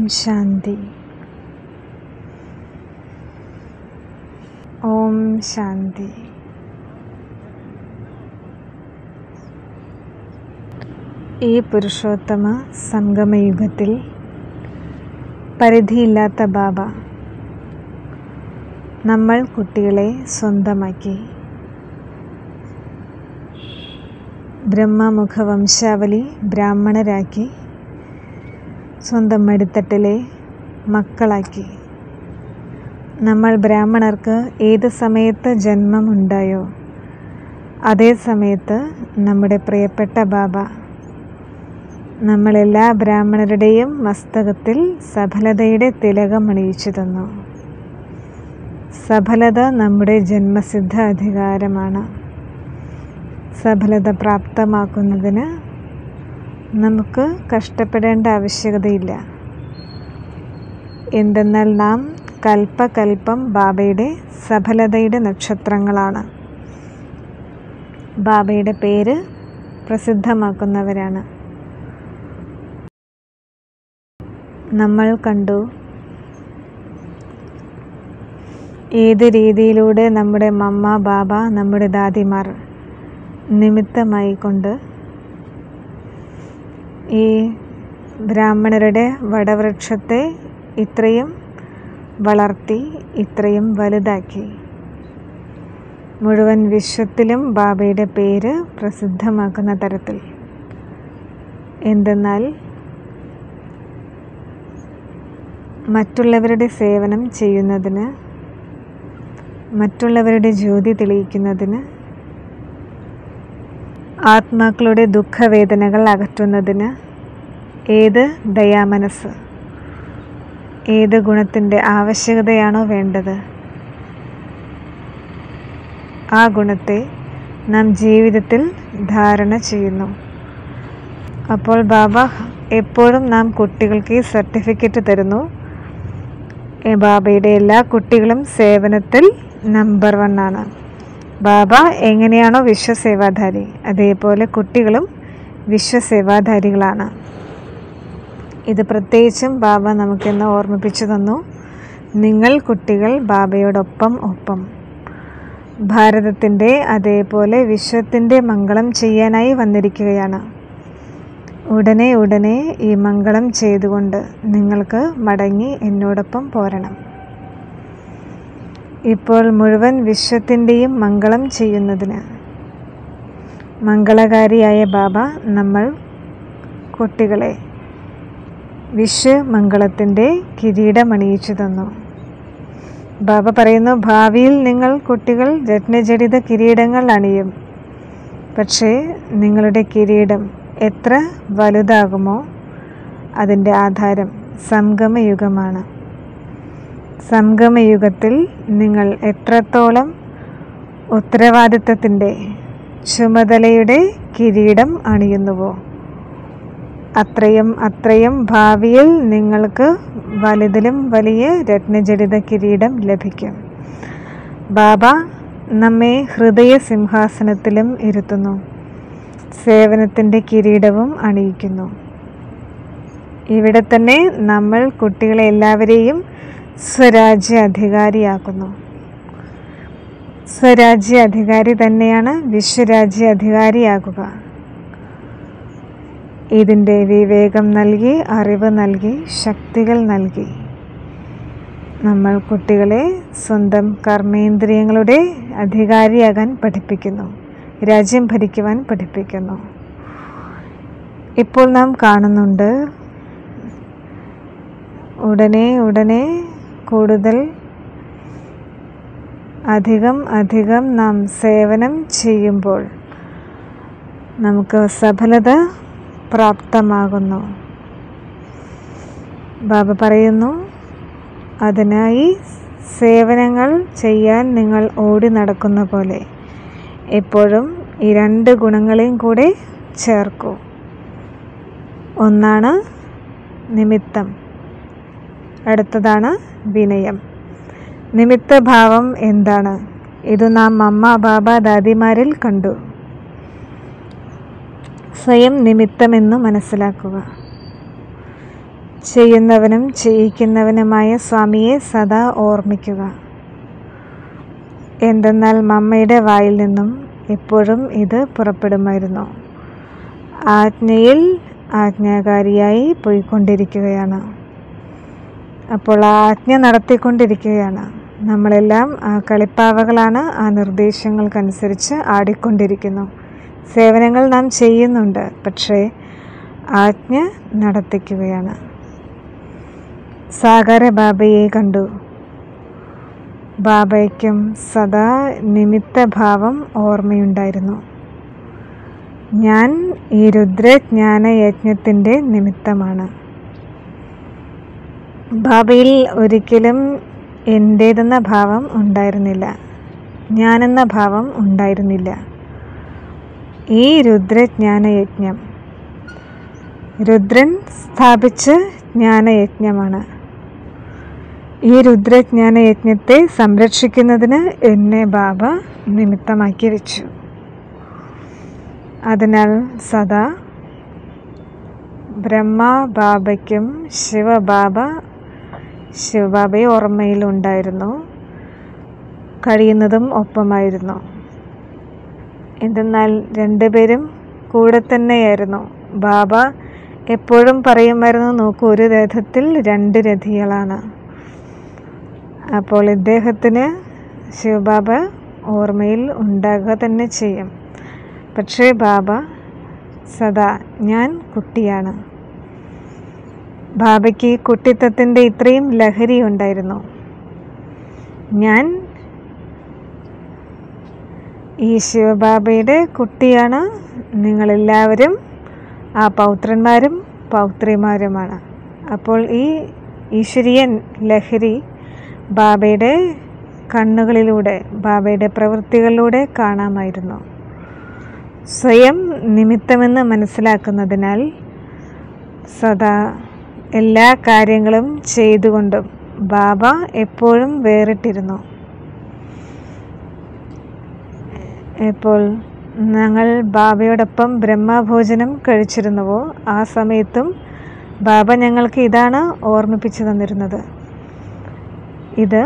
ശാന്തി ഓം ശാന്തി ഈ പുരുഷോത്തമ സംഗമയുഗത്തിൽ പരിധിയില്ലാത്ത ബാബ നമ്മൾ കുട്ടികളെ സ്വന്തമാക്കി ബ്രഹ്മമുഖ വംശാവലി ബ്രാഹ്മണരാക്കി സ്വന്തം മടിത്തട്ടിലെ മക്കളാക്കി നമ്മൾ ബ്രാഹ്മണർക്ക് ഏത് സമയത്ത് ജന്മമുണ്ടായോ അതേ സമയത്ത് നമ്മുടെ പ്രിയപ്പെട്ട ബാബ നമ്മളെല്ലാ ബ്രാഹ്മണരുടെയും മസ്തകത്തിൽ സഫലതയുടെ തിലകം അണിയിച്ചു തന്നു സഫലത നമ്മുടെ ജന്മസിദ്ധ അധികാരമാണ് സഫലത പ്രാപ്തമാക്കുന്നതിന് നമുക്ക് കഷ്ടപ്പെടേണ്ട ആവശ്യകതയില്ല എന്തെന്നാൽ നാം കൽപ്പകൽപ്പം ബാബയുടെ സഫലതയുടെ നക്ഷത്രങ്ങളാണ് ബാബയുടെ പേര് പ്രസിദ്ധമാക്കുന്നവരാണ് നമ്മൾ കണ്ടു ഏത് രീതിയിലൂടെ നമ്മുടെ മമ്മ ബാബ നമ്മുടെ ദാദിമാർ നിമിത്തമായി കൊണ്ട് ഈ ബ്രാഹ്മണരുടെ വടവൃക്ഷത്തെ ഇത്രയും വളർത്തി ഇത്രയും വലുതാക്കി മുഴുവൻ വിശ്വത്തിലും ബാബയുടെ പേര് പ്രസിദ്ധമാക്കുന്ന തരത്തിൽ എന്തെന്നാൽ മറ്റുള്ളവരുടെ സേവനം ചെയ്യുന്നതിന് മറ്റുള്ളവരുടെ ജ്യോതി തെളിയിക്കുന്നതിന് ആത്മാക്കളുടെ ദുഃഖവേദനകൾ അകറ്റുന്നതിന് ഏത് ദയാമനസ് ഏത് ഗുണത്തിൻ്റെ ആവശ്യകതയാണോ വേണ്ടത് ആ ഗുണത്തെ നാം ജീവിതത്തിൽ ധാരണ ചെയ്യുന്നു അപ്പോൾ ബാബ എപ്പോഴും നാം കുട്ടികൾക്ക് ഈ സർട്ടിഫിക്കറ്റ് തരുന്നു ബാബയുടെ എല്ലാ കുട്ടികളും സേവനത്തിൽ നമ്പർ വൺ ആണ് ബാബ എങ്ങനെയാണോ വിശ്വസേവാധാരി അതേപോലെ കുട്ടികളും വിശ്വസേവാധാരികളാണ് ഇത് പ്രത്യേകിച്ചും ബാബ നമുക്കിന്ന് ഓർമ്മിപ്പിച്ചു തന്നു നിങ്ങൾ കുട്ടികൾ ബാബയോടൊപ്പം ഒപ്പം ഭാരതത്തിൻ്റെ അതേപോലെ വിശ്വത്തിൻ്റെ മംഗളം ചെയ്യാനായി വന്നിരിക്കുകയാണ് ഉടനെ ഉടനെ ഈ മംഗളം ചെയ്തുകൊണ്ട് നിങ്ങൾക്ക് മടങ്ങി എന്നോടൊപ്പം പോരണം ഇപ്പോൾ മുഴുവൻ വിശ്വത്തിൻ്റെയും മംഗളം ചെയ്യുന്നതിന് മംഗളകാരിയായ ബാബ നമ്മൾ കുട്ടികളെ വിശ്വമംഗളത്തിൻ്റെ കിരീടമണിയിച്ചു തന്നു ബാബ പറയുന്നു ഭാവിയിൽ നിങ്ങൾ കുട്ടികൾ രത്നജടിത കിരീടങ്ങൾ അണിയും പക്ഷേ നിങ്ങളുടെ കിരീടം എത്ര വലുതാകുമോ അതിൻ്റെ ആധാരം സംഗമയുഗമാണ് സംഗമയുഗത്തിൽ നിങ്ങൾ എത്രത്തോളം ഉത്തരവാദിത്തത്തിൻ്റെ ചുമതലയുടെ കിരീടം അണിയുന്നുവോ അത്രയും അത്രയും ഭാവിയിൽ നിങ്ങൾക്ക് വലുതിലും വലിയ രത്നജടിത കിരീടം ലഭിക്കും ബാബ നമ്മെ ഹൃദയ സിംഹാസനത്തിലും ഇരുത്തുന്നു സേവനത്തിൻ്റെ കിരീടവും അണിയിക്കുന്നു ഇവിടെ തന്നെ നമ്മൾ കുട്ടികളെ എല്ലാവരെയും സ്വരാജ്യ അധികാരിയാക്കുന്നു സ്വരാജ്യ അധികാരി തന്നെയാണ് വിശ്വരാജ്യ അധികാരിയാകുക ഇതിൻ്റെ വിവേകം നൽകി അറിവ് നൽകി ശക്തികൾ നൽകി നമ്മൾ കുട്ടികളെ സ്വന്തം കർമ്മേന്ദ്രിയങ്ങളുടെ അധികാരിയാകാൻ പഠിപ്പിക്കുന്നു രാജ്യം ഭരിക്കുവാൻ പഠിപ്പിക്കുന്നു ഇപ്പോൾ നാം കാണുന്നുണ്ട് ഉടനെ ഉടനെ കൂടുതൽ അധികം അധികം നാം സേവനം ചെയ്യുമ്പോൾ നമുക്ക് സഫലത പ്രാപ്തമാകുന്നു ബാബ പറയുന്നു അതിനായി സേവനങ്ങൾ ചെയ്യാൻ നിങ്ങൾ ഓടി നടക്കുന്ന പോലെ എപ്പോഴും ഈ രണ്ട് ഗുണങ്ങളെയും കൂടെ ചേർക്കൂ ഒന്നാണ് നിമിത്തം അടുത്തതാണ് വിനയം നിമിത്തഭാവം എന്താണ് ഇത് നാം അമ്മ ബാബ ദാദിമാരിൽ കണ്ടു സ്വയം നിമിത്തമെന്ന് മനസ്സിലാക്കുക ചെയ്യുന്നവനും ചെയ്യിക്കുന്നവനുമായ സ്വാമിയെ സദാ ഓർമ്മിക്കുക എന്തെന്നാൽ മമ്മയുടെ വായിൽ നിന്നും എപ്പോഴും ഇത് പുറപ്പെടുമായിരുന്നു ആജ്ഞയിൽ ആജ്ഞാകാരിയായി പോയിക്കൊണ്ടിരിക്കുകയാണ് അപ്പോൾ ആ ആജ്ഞ നടത്തിക്കൊണ്ടിരിക്കുകയാണ് നമ്മളെല്ലാം ആ കളിപ്പാവകളാണ് ആ നിർദ്ദേശങ്ങൾക്കനുസരിച്ച് ആടിക്കൊണ്ടിരിക്കുന്നു സേവനങ്ങൾ നാം ചെയ്യുന്നുണ്ട് പക്ഷേ ആജ്ഞ നടത്തിക്കുകയാണ് സാഗര ബാബയെ കണ്ടു ബാബയ്ക്കും സദാ നിമിത്തഭാവം ഓർമ്മയുണ്ടായിരുന്നു ഞാൻ ഈ രുദ്രജ്ഞാന യജ്ഞത്തിൻ്റെ നിമിത്തമാണ് ബാബയിൽ ഒരിക്കലും എൻ്റേതെന്ന ഭാവം ഉണ്ടായിരുന്നില്ല ഞാനെന്ന ഭാവം ഉണ്ടായിരുന്നില്ല ഈ രുദ്രജ്ഞാനയജ്ഞം രുദ്രൻ സ്ഥാപിച്ച ജ്ഞാനയജ്ഞമാണ് ഈ രുദ്രജ്ഞാനയജ്ഞത്തെ സംരക്ഷിക്കുന്നതിന് എന്നെ ബാബ നിമിത്തമാക്കി വെച്ചു അതിനാൽ സദാ ബ്രഹ്മ ബാബയ്ക്കും ശിവബാബ ശിവബാബയെ ഓർമ്മയിലുണ്ടായിരുന്നു കഴിയുന്നതും ഒപ്പമായിരുന്നു എന്തെന്നാൽ രണ്ടുപേരും കൂടെ തന്നെയായിരുന്നു ബാബ എപ്പോഴും പറയുമായിരുന്നു നോക്കൂ ഒരു രഥത്തിൽ രണ്ട് രഥികളാണ് അപ്പോൾ ഇദ്ദേഹത്തിന് ശിവബാബ ഓർമ്മയിൽ ഉണ്ടാകുക തന്നെ ചെയ്യും പക്ഷേ ബാബ സദാ ഞാൻ കുട്ടിയാണ് ബാബയ്ക്ക് കുട്ടിത്തത്തിൻ്റെ ഇത്രയും ലഹരി ഉണ്ടായിരുന്നു ഞാൻ ഈ ശിവബാബയുടെ കുട്ടിയാണ് നിങ്ങളെല്ലാവരും ആ പൗത്രന്മാരും പൗത്രിമാരുമാണ് അപ്പോൾ ഈ ഈശ്വരീയൻ ലഹരി ബാബയുടെ കണ്ണുകളിലൂടെ ബാബയുടെ പ്രവൃത്തികളിലൂടെ കാണാമായിരുന്നു സ്വയം നിമിത്തമെന്ന് മനസ്സിലാക്കുന്നതിനാൽ സദാ എല്ലാ കാര്യങ്ങളും ചെയ്തുകൊണ്ടും ബാബ എപ്പോഴും വേറിട്ടിരുന്നു ഇപ്പോൾ ഞങ്ങൾ ബാബയോടൊപ്പം ബ്രഹ്മഭോജനം കഴിച്ചിരുന്നുവോ ആ സമയത്തും ബാബ ഞങ്ങൾക്ക് ഇതാണ് ഓർമ്മിപ്പിച്ചു തന്നിരുന്നത് ഇത്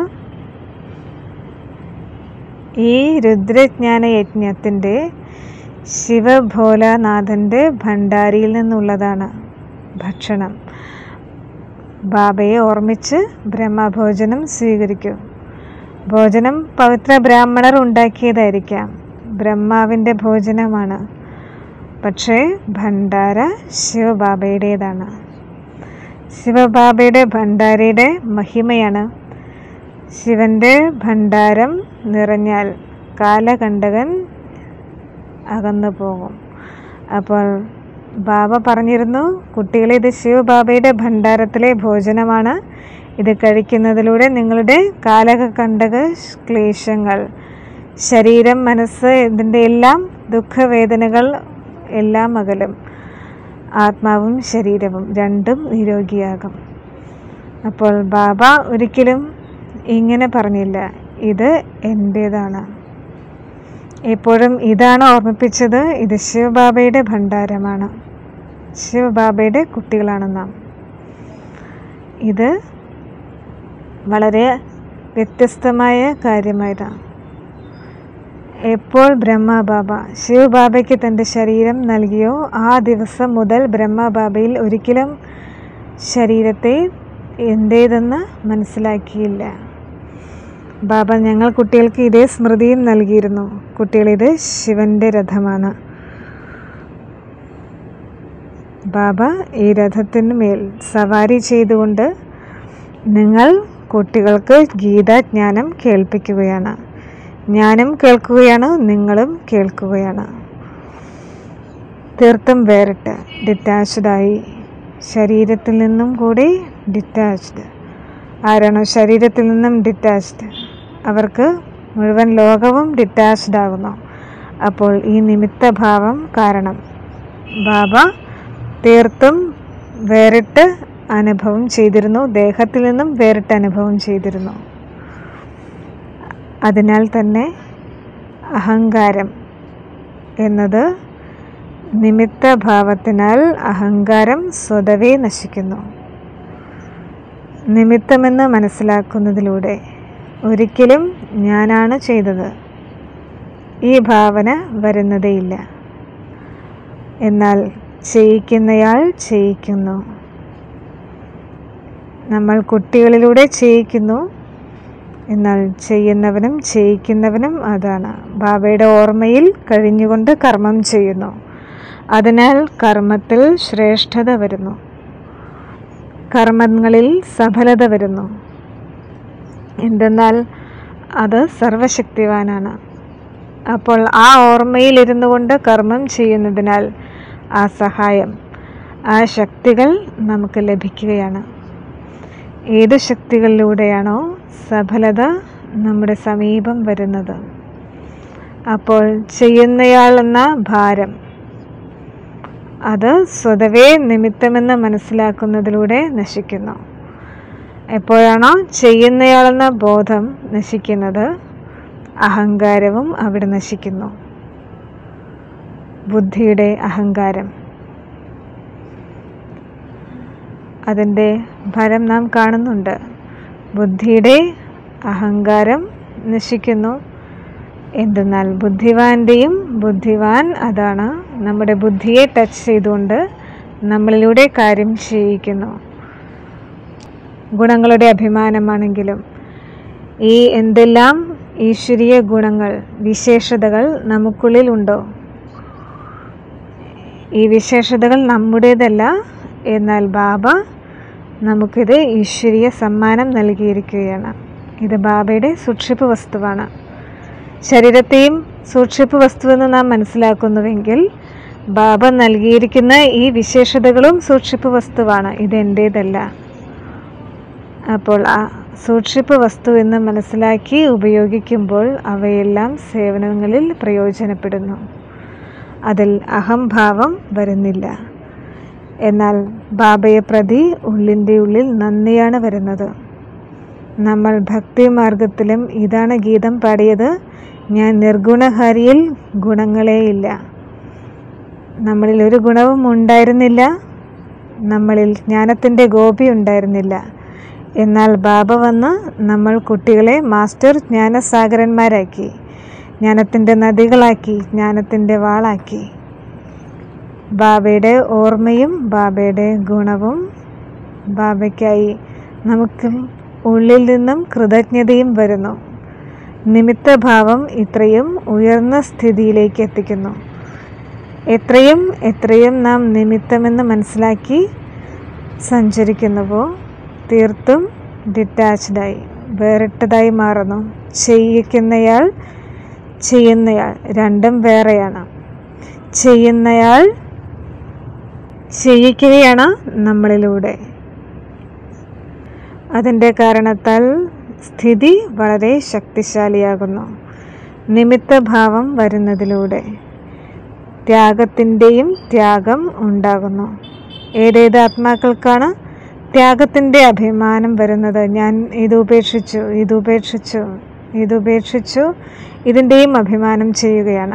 ഈ രുദ്രജ്ഞാന യജ്ഞത്തിൻ്റെ ശിവഭോലാനാഥൻ്റെ ഭണ്ഡാരിയിൽ നിന്നുള്ളതാണ് ഭക്ഷണം ബാബയെ ഓർമ്മിച്ച് ബ്രഹ്മഭോജനം സ്വീകരിക്കൂ ഭോജനം പവിത്ര ബ്രാഹ്മണർ ഉണ്ടാക്കിയതായിരിക്കാം ബ്രഹ്മാവിൻ്റെ ഭോജനമാണ് പക്ഷേ ഭണ്ഡാര ശിവബാബയുടേതാണ് ശിവബാബയുടെ ഭണ്ഡാരയുടെ മഹിമയാണ് ശിവൻ്റെ ഭണ്ഡാരം നിറഞ്ഞാൽ കാലകണ്ടകൻ അകന്നു പോകും അപ്പോൾ ബാബ പറഞ്ഞിരുന്നു കുട്ടികളെ ഇത് ശിവബാബയുടെ ഭണ്ഡാരത്തിലെ ഭോജനമാണ് ഇത് കഴിക്കുന്നതിലൂടെ നിങ്ങളുടെ കാലകണ്ടക ക്ലേശങ്ങൾ ശരീരം മനസ്സ് ഇതിൻ്റെ എല്ലാം ദുഃഖവേദനകൾ എല്ലാം അകലും ആത്മാവും ശരീരവും രണ്ടും നിരോഗിയാകും അപ്പോൾ ബാബ ഒരിക്കലും ഇങ്ങനെ പറഞ്ഞില്ല ഇത് എൻ്റേതാണ് എപ്പോഴും ഇതാണ് ഓർമ്മിപ്പിച്ചത് ഇത് ശിവബാബയുടെ ഭണ്ഡാരമാണ് ശിവബാബയുടെ കുട്ടികളാണ് നാം ഇത് വളരെ വ്യത്യസ്തമായ കാര്യമായതാണ് എപ്പോൾ ബ്രഹ്മബാബ ശിവബാബയ്ക്ക് തൻ്റെ ശരീരം നൽകിയോ ആ ദിവസം മുതൽ ബ്രഹ്മബാബയിൽ ഒരിക്കലും ശരീരത്തെ എൻ്റേതെന്ന് മനസ്സിലാക്കിയില്ല ബാബ ഞങ്ങൾ കുട്ടികൾക്ക് ഇതേ സ്മൃതിയും നൽകിയിരുന്നു കുട്ടികൾ ഇത് ശിവന്റെ രഥമാണ് ബാബ ഈ രഥത്തിന് മേൽ സവാരി ചെയ്തുകൊണ്ട് നിങ്ങൾ കുട്ടികൾക്ക് ഗീതാജ്ഞാനം കേൾപ്പിക്കുകയാണ് ഞാനും കേൾക്കുകയാണ് നിങ്ങളും കേൾക്കുകയാണ് തീർത്തും വേറിട്ട് ഡിറ്റാച്ച്ഡായി ശരീരത്തിൽ നിന്നും കൂടി ഡിറ്റാച്ച്ഡ് ആരാണോ ശരീരത്തിൽ നിന്നും ഡിറ്റാച്ച്ഡ് അവർക്ക് മുഴുവൻ ലോകവും ഡിറ്റാച്ച്ഡ് ആകുന്നു അപ്പോൾ ഈ നിമിത്തഭാവം കാരണം ബാബ തീർത്തും വേറിട്ട് അനുഭവം ചെയ്തിരുന്നു ദേഹത്തിൽ നിന്നും വേറിട്ട് അനുഭവം ചെയ്തിരുന്നു അതിനാൽ തന്നെ അഹങ്കാരം എന്നത് നിമിത്തഭാവത്തിനാൽ അഹങ്കാരം സ്വതവേ നശിക്കുന്നു നിമിത്തമെന്ന് മനസ്സിലാക്കുന്നതിലൂടെ ഒരിക്കലും ഞാനാണ് ചെയ്തത് ഈ ഭാവന വരുന്നതേയില്ല എന്നാൽ ചെയ്യിക്കുന്നയാൾ ചെയ്യിക്കുന്നു നമ്മൾ കുട്ടികളിലൂടെ ചെയ്യിക്കുന്നു എന്നാൽ ചെയ്യുന്നവനും ചെയ്യിക്കുന്നവനും അതാണ് ബാബയുടെ ഓർമ്മയിൽ കഴിഞ്ഞുകൊണ്ട് കർമ്മം ചെയ്യുന്നു അതിനാൽ കർമ്മത്തിൽ ശ്രേഷ്ഠത വരുന്നു കർമ്മങ്ങളിൽ സഫലത വരുന്നു എന്തെന്നാൽ അത് സർവശക്തിവാനാണ് അപ്പോൾ ആ ഓർമ്മയിൽ ഇരുന്നു കൊണ്ട് കർമ്മം ചെയ്യുന്നതിനാൽ ആ സഹായം ആ ശക്തികൾ നമുക്ക് ലഭിക്കുകയാണ് ഏത് ശക്തികളിലൂടെയാണോ സഫലത നമ്മുടെ സമീപം വരുന്നത് അപ്പോൾ ചെയ്യുന്നയാൾ എന്ന ഭാരം അത് സ്വതവേ നിമിത്തമെന്ന് മനസ്സിലാക്കുന്നതിലൂടെ നശിക്കുന്നു എപ്പോഴാണോ ചെയ്യുന്നയാളെന്ന ബോധം നശിക്കുന്നത് അഹങ്കാരവും അവിടെ നശിക്കുന്നു ബുദ്ധിയുടെ അഹങ്കാരം അതിൻ്റെ ഫലം നാം കാണുന്നുണ്ട് ബുദ്ധിയുടെ അഹങ്കാരം നശിക്കുന്നു എന്തെന്നാൽ ബുദ്ധിവാന്റെയും ബുദ്ധിവാൻ അതാണ് നമ്മുടെ ബുദ്ധിയെ ടച്ച് ചെയ്തുകൊണ്ട് നമ്മളിലൂടെ കാര്യം ചെയ്യിക്കുന്നു ഗുണങ്ങളുടെ അഭിമാനമാണെങ്കിലും ഈ എന്തെല്ലാം ഈശ്വരീയ ഗുണങ്ങൾ വിശേഷതകൾ നമുക്കുള്ളിൽ ഉണ്ടോ ഈ വിശേഷതകൾ നമ്മുടേതല്ല എന്നാൽ ബാബ നമുക്കിത് ഈശ്വരീയ സമ്മാനം നൽകിയിരിക്കുകയാണ് ഇത് ബാബയുടെ സൂക്ഷിപ്പ് വസ്തുവാണ് ശരീരത്തെയും സൂക്ഷിപ്പ് വസ്തുവെന്ന് നാം മനസ്സിലാക്കുന്നുവെങ്കിൽ ബാബ നൽകിയിരിക്കുന്ന ഈ വിശേഷതകളും സൂക്ഷിപ്പ് വസ്തുവാണ് ഇത് എൻ്റേതല്ല അപ്പോൾ ആ സൂക്ഷിപ്പ് വസ്തു എന്ന് മനസ്സിലാക്കി ഉപയോഗിക്കുമ്പോൾ അവയെല്ലാം സേവനങ്ങളിൽ പ്രയോജനപ്പെടുന്നു അതിൽ അഹംഭാവം വരുന്നില്ല എന്നാൽ ബാബയെ പ്രതി ഉള്ളിൻ്റെ ഉള്ളിൽ നന്ദിയാണ് വരുന്നത് നമ്മൾ ഭക്തി മാർഗത്തിലും ഇതാണ് ഗീതം പാടിയത് ഞാൻ നിർഗുണഹരിയിൽ ഗുണങ്ങളേയില്ല നമ്മളിൽ ഒരു ഗുണവും ഉണ്ടായിരുന്നില്ല നമ്മളിൽ ജ്ഞാനത്തിൻ്റെ ഗോപി ഉണ്ടായിരുന്നില്ല എന്നാൽ ബാബ വന്ന് നമ്മൾ കുട്ടികളെ മാസ്റ്റർ ജ്ഞാനസാഗരന്മാരാക്കി ജ്ഞാനത്തിൻ്റെ നദികളാക്കി ജ്ഞാനത്തിൻ്റെ വാളാക്കി ബാബയുടെ ഓർമ്മയും ബാബയുടെ ഗുണവും ബാബയ്ക്കായി നമുക്ക് ഉള്ളിൽ നിന്നും കൃതജ്ഞതയും വരുന്നു നിമിത്തഭാവം ഇത്രയും ഉയർന്ന സ്ഥിതിയിലേക്ക് എത്തിക്കുന്നു എത്രയും എത്രയും നാം നിമിത്തമെന്ന് മനസ്സിലാക്കി സഞ്ചരിക്കുന്നുവോ തീർത്തും ഡിറ്റാച്ച്ഡായി വേറിട്ടതായി മാറുന്നു ചെയ്യിക്കുന്നയാൾ ചെയ്യുന്നയാൾ രണ്ടും വേറെയാണ് ചെയ്യുന്നയാൾ ചെയ്യിക്കുകയാണ് നമ്മളിലൂടെ അതിൻ്റെ കാരണത്താൽ സ്ഥിതി വളരെ ശക്തിശാലിയാകുന്നു നിമിത്തഭാവം വരുന്നതിലൂടെ ത്യാഗത്തിൻ്റെയും ത്യാഗം ഉണ്ടാകുന്നു ഏതേത് ആത്മാക്കൾക്കാണ് ത്യാഗത്തിൻ്റെ അഭിമാനം വരുന്നത് ഞാൻ ഇത് ഉപേക്ഷിച്ചു ഇത് ഉപേക്ഷിച്ചു ഇത് ഉപേക്ഷിച്ചു ഇതിൻ്റെയും അഭിമാനം ചെയ്യുകയാണ്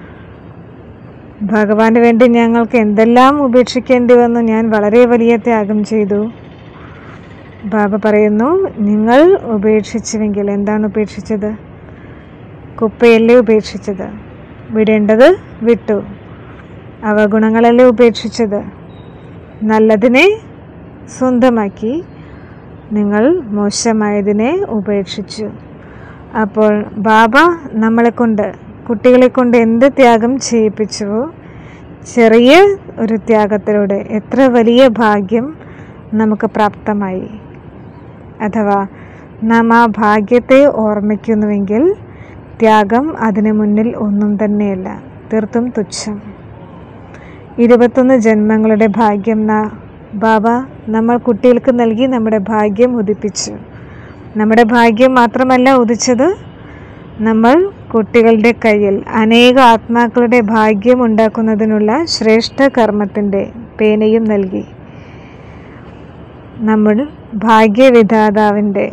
ഭഗവാന് വേണ്ടി ഞങ്ങൾക്ക് എന്തെല്ലാം ഉപേക്ഷിക്കേണ്ടി വന്നു ഞാൻ വളരെ വലിയ ത്യാഗം ചെയ്തു ബാബ പറയുന്നു നിങ്ങൾ ഉപേക്ഷിച്ചുവെങ്കിൽ എന്താണ് ഉപേക്ഷിച്ചത് കുപ്പയല്ലേ ഉപേക്ഷിച്ചത് വിടേണ്ടത് വിട്ടു അവഗുണങ്ങളല്ലേ ഉപേക്ഷിച്ചത് നല്ലതിനെ സ്വന്തമാക്കി നിങ്ങൾ മോശമായതിനെ ഉപേക്ഷിച്ചു അപ്പോൾ ബാബ നമ്മളെ കൊണ്ട് കുട്ടികളെ കൊണ്ട് എന്ത് ത്യാഗം ചെയ്യിപ്പിച്ചുവോ ചെറിയ ഒരു ത്യാഗത്തിലൂടെ എത്ര വലിയ ഭാഗ്യം നമുക്ക് പ്രാപ്തമായി അഥവാ നാം ആ ഭാഗ്യത്തെ ഓർമ്മിക്കുന്നുവെങ്കിൽ ത്യാഗം അതിനു മുന്നിൽ ഒന്നും തന്നെയല്ല തീർത്തും തുച്ഛം ഇരുപത്തൊന്ന് ജന്മങ്ങളുടെ ഭാഗ്യം ന ബാബ നമ്മൾ കുട്ടികൾക്ക് നൽകി നമ്മുടെ ഭാഗ്യം ഉദിപ്പിച്ചു നമ്മുടെ ഭാഗ്യം മാത്രമല്ല ഉദിച്ചത് നമ്മൾ കുട്ടികളുടെ കയ്യിൽ അനേക ആത്മാക്കളുടെ ഭാഗ്യം ഉണ്ടാക്കുന്നതിനുള്ള ശ്രേഷ്ഠ കർമ്മത്തിൻ്റെ പേനയും നൽകി നമ്മൾ ഭാഗ്യവിധാതാവിൻ്റെ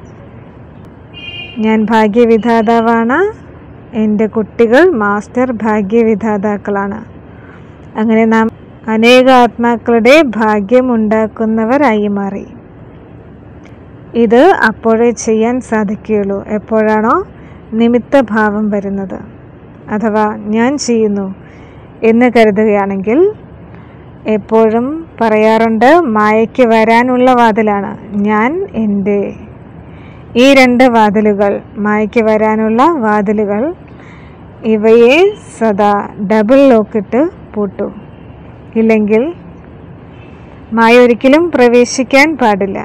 ഞാൻ ഭാഗ്യവിധാതാവാണ് എൻ്റെ കുട്ടികൾ മാസ്റ്റർ ഭാഗ്യവിധാതാക്കളാണ് അങ്ങനെ നാം അനേക ആത്മാക്കളുടെ ഭാഗ്യം ഉണ്ടാക്കുന്നവരായി മാറി ഇത് അപ്പോഴേ ചെയ്യാൻ സാധിക്കുകയുള്ളൂ എപ്പോഴാണോ നിമിത്തഭാവം വരുന്നത് അഥവാ ഞാൻ ചെയ്യുന്നു എന്ന് കരുതുകയാണെങ്കിൽ എപ്പോഴും പറയാറുണ്ട് മായയ്ക്ക് വരാനുള്ള വാതിലാണ് ഞാൻ എൻ്റെ ഈ രണ്ട് വാതിലുകൾ മായയ്ക്ക് വരാനുള്ള വാതിലുകൾ ഇവയെ സദാ ഡബിൾ ലോക്കിട്ട് പൂട്ടു ഇല്ലെങ്കിൽ മായ ഒരിക്കലും പ്രവേശിക്കാൻ പാടില്ല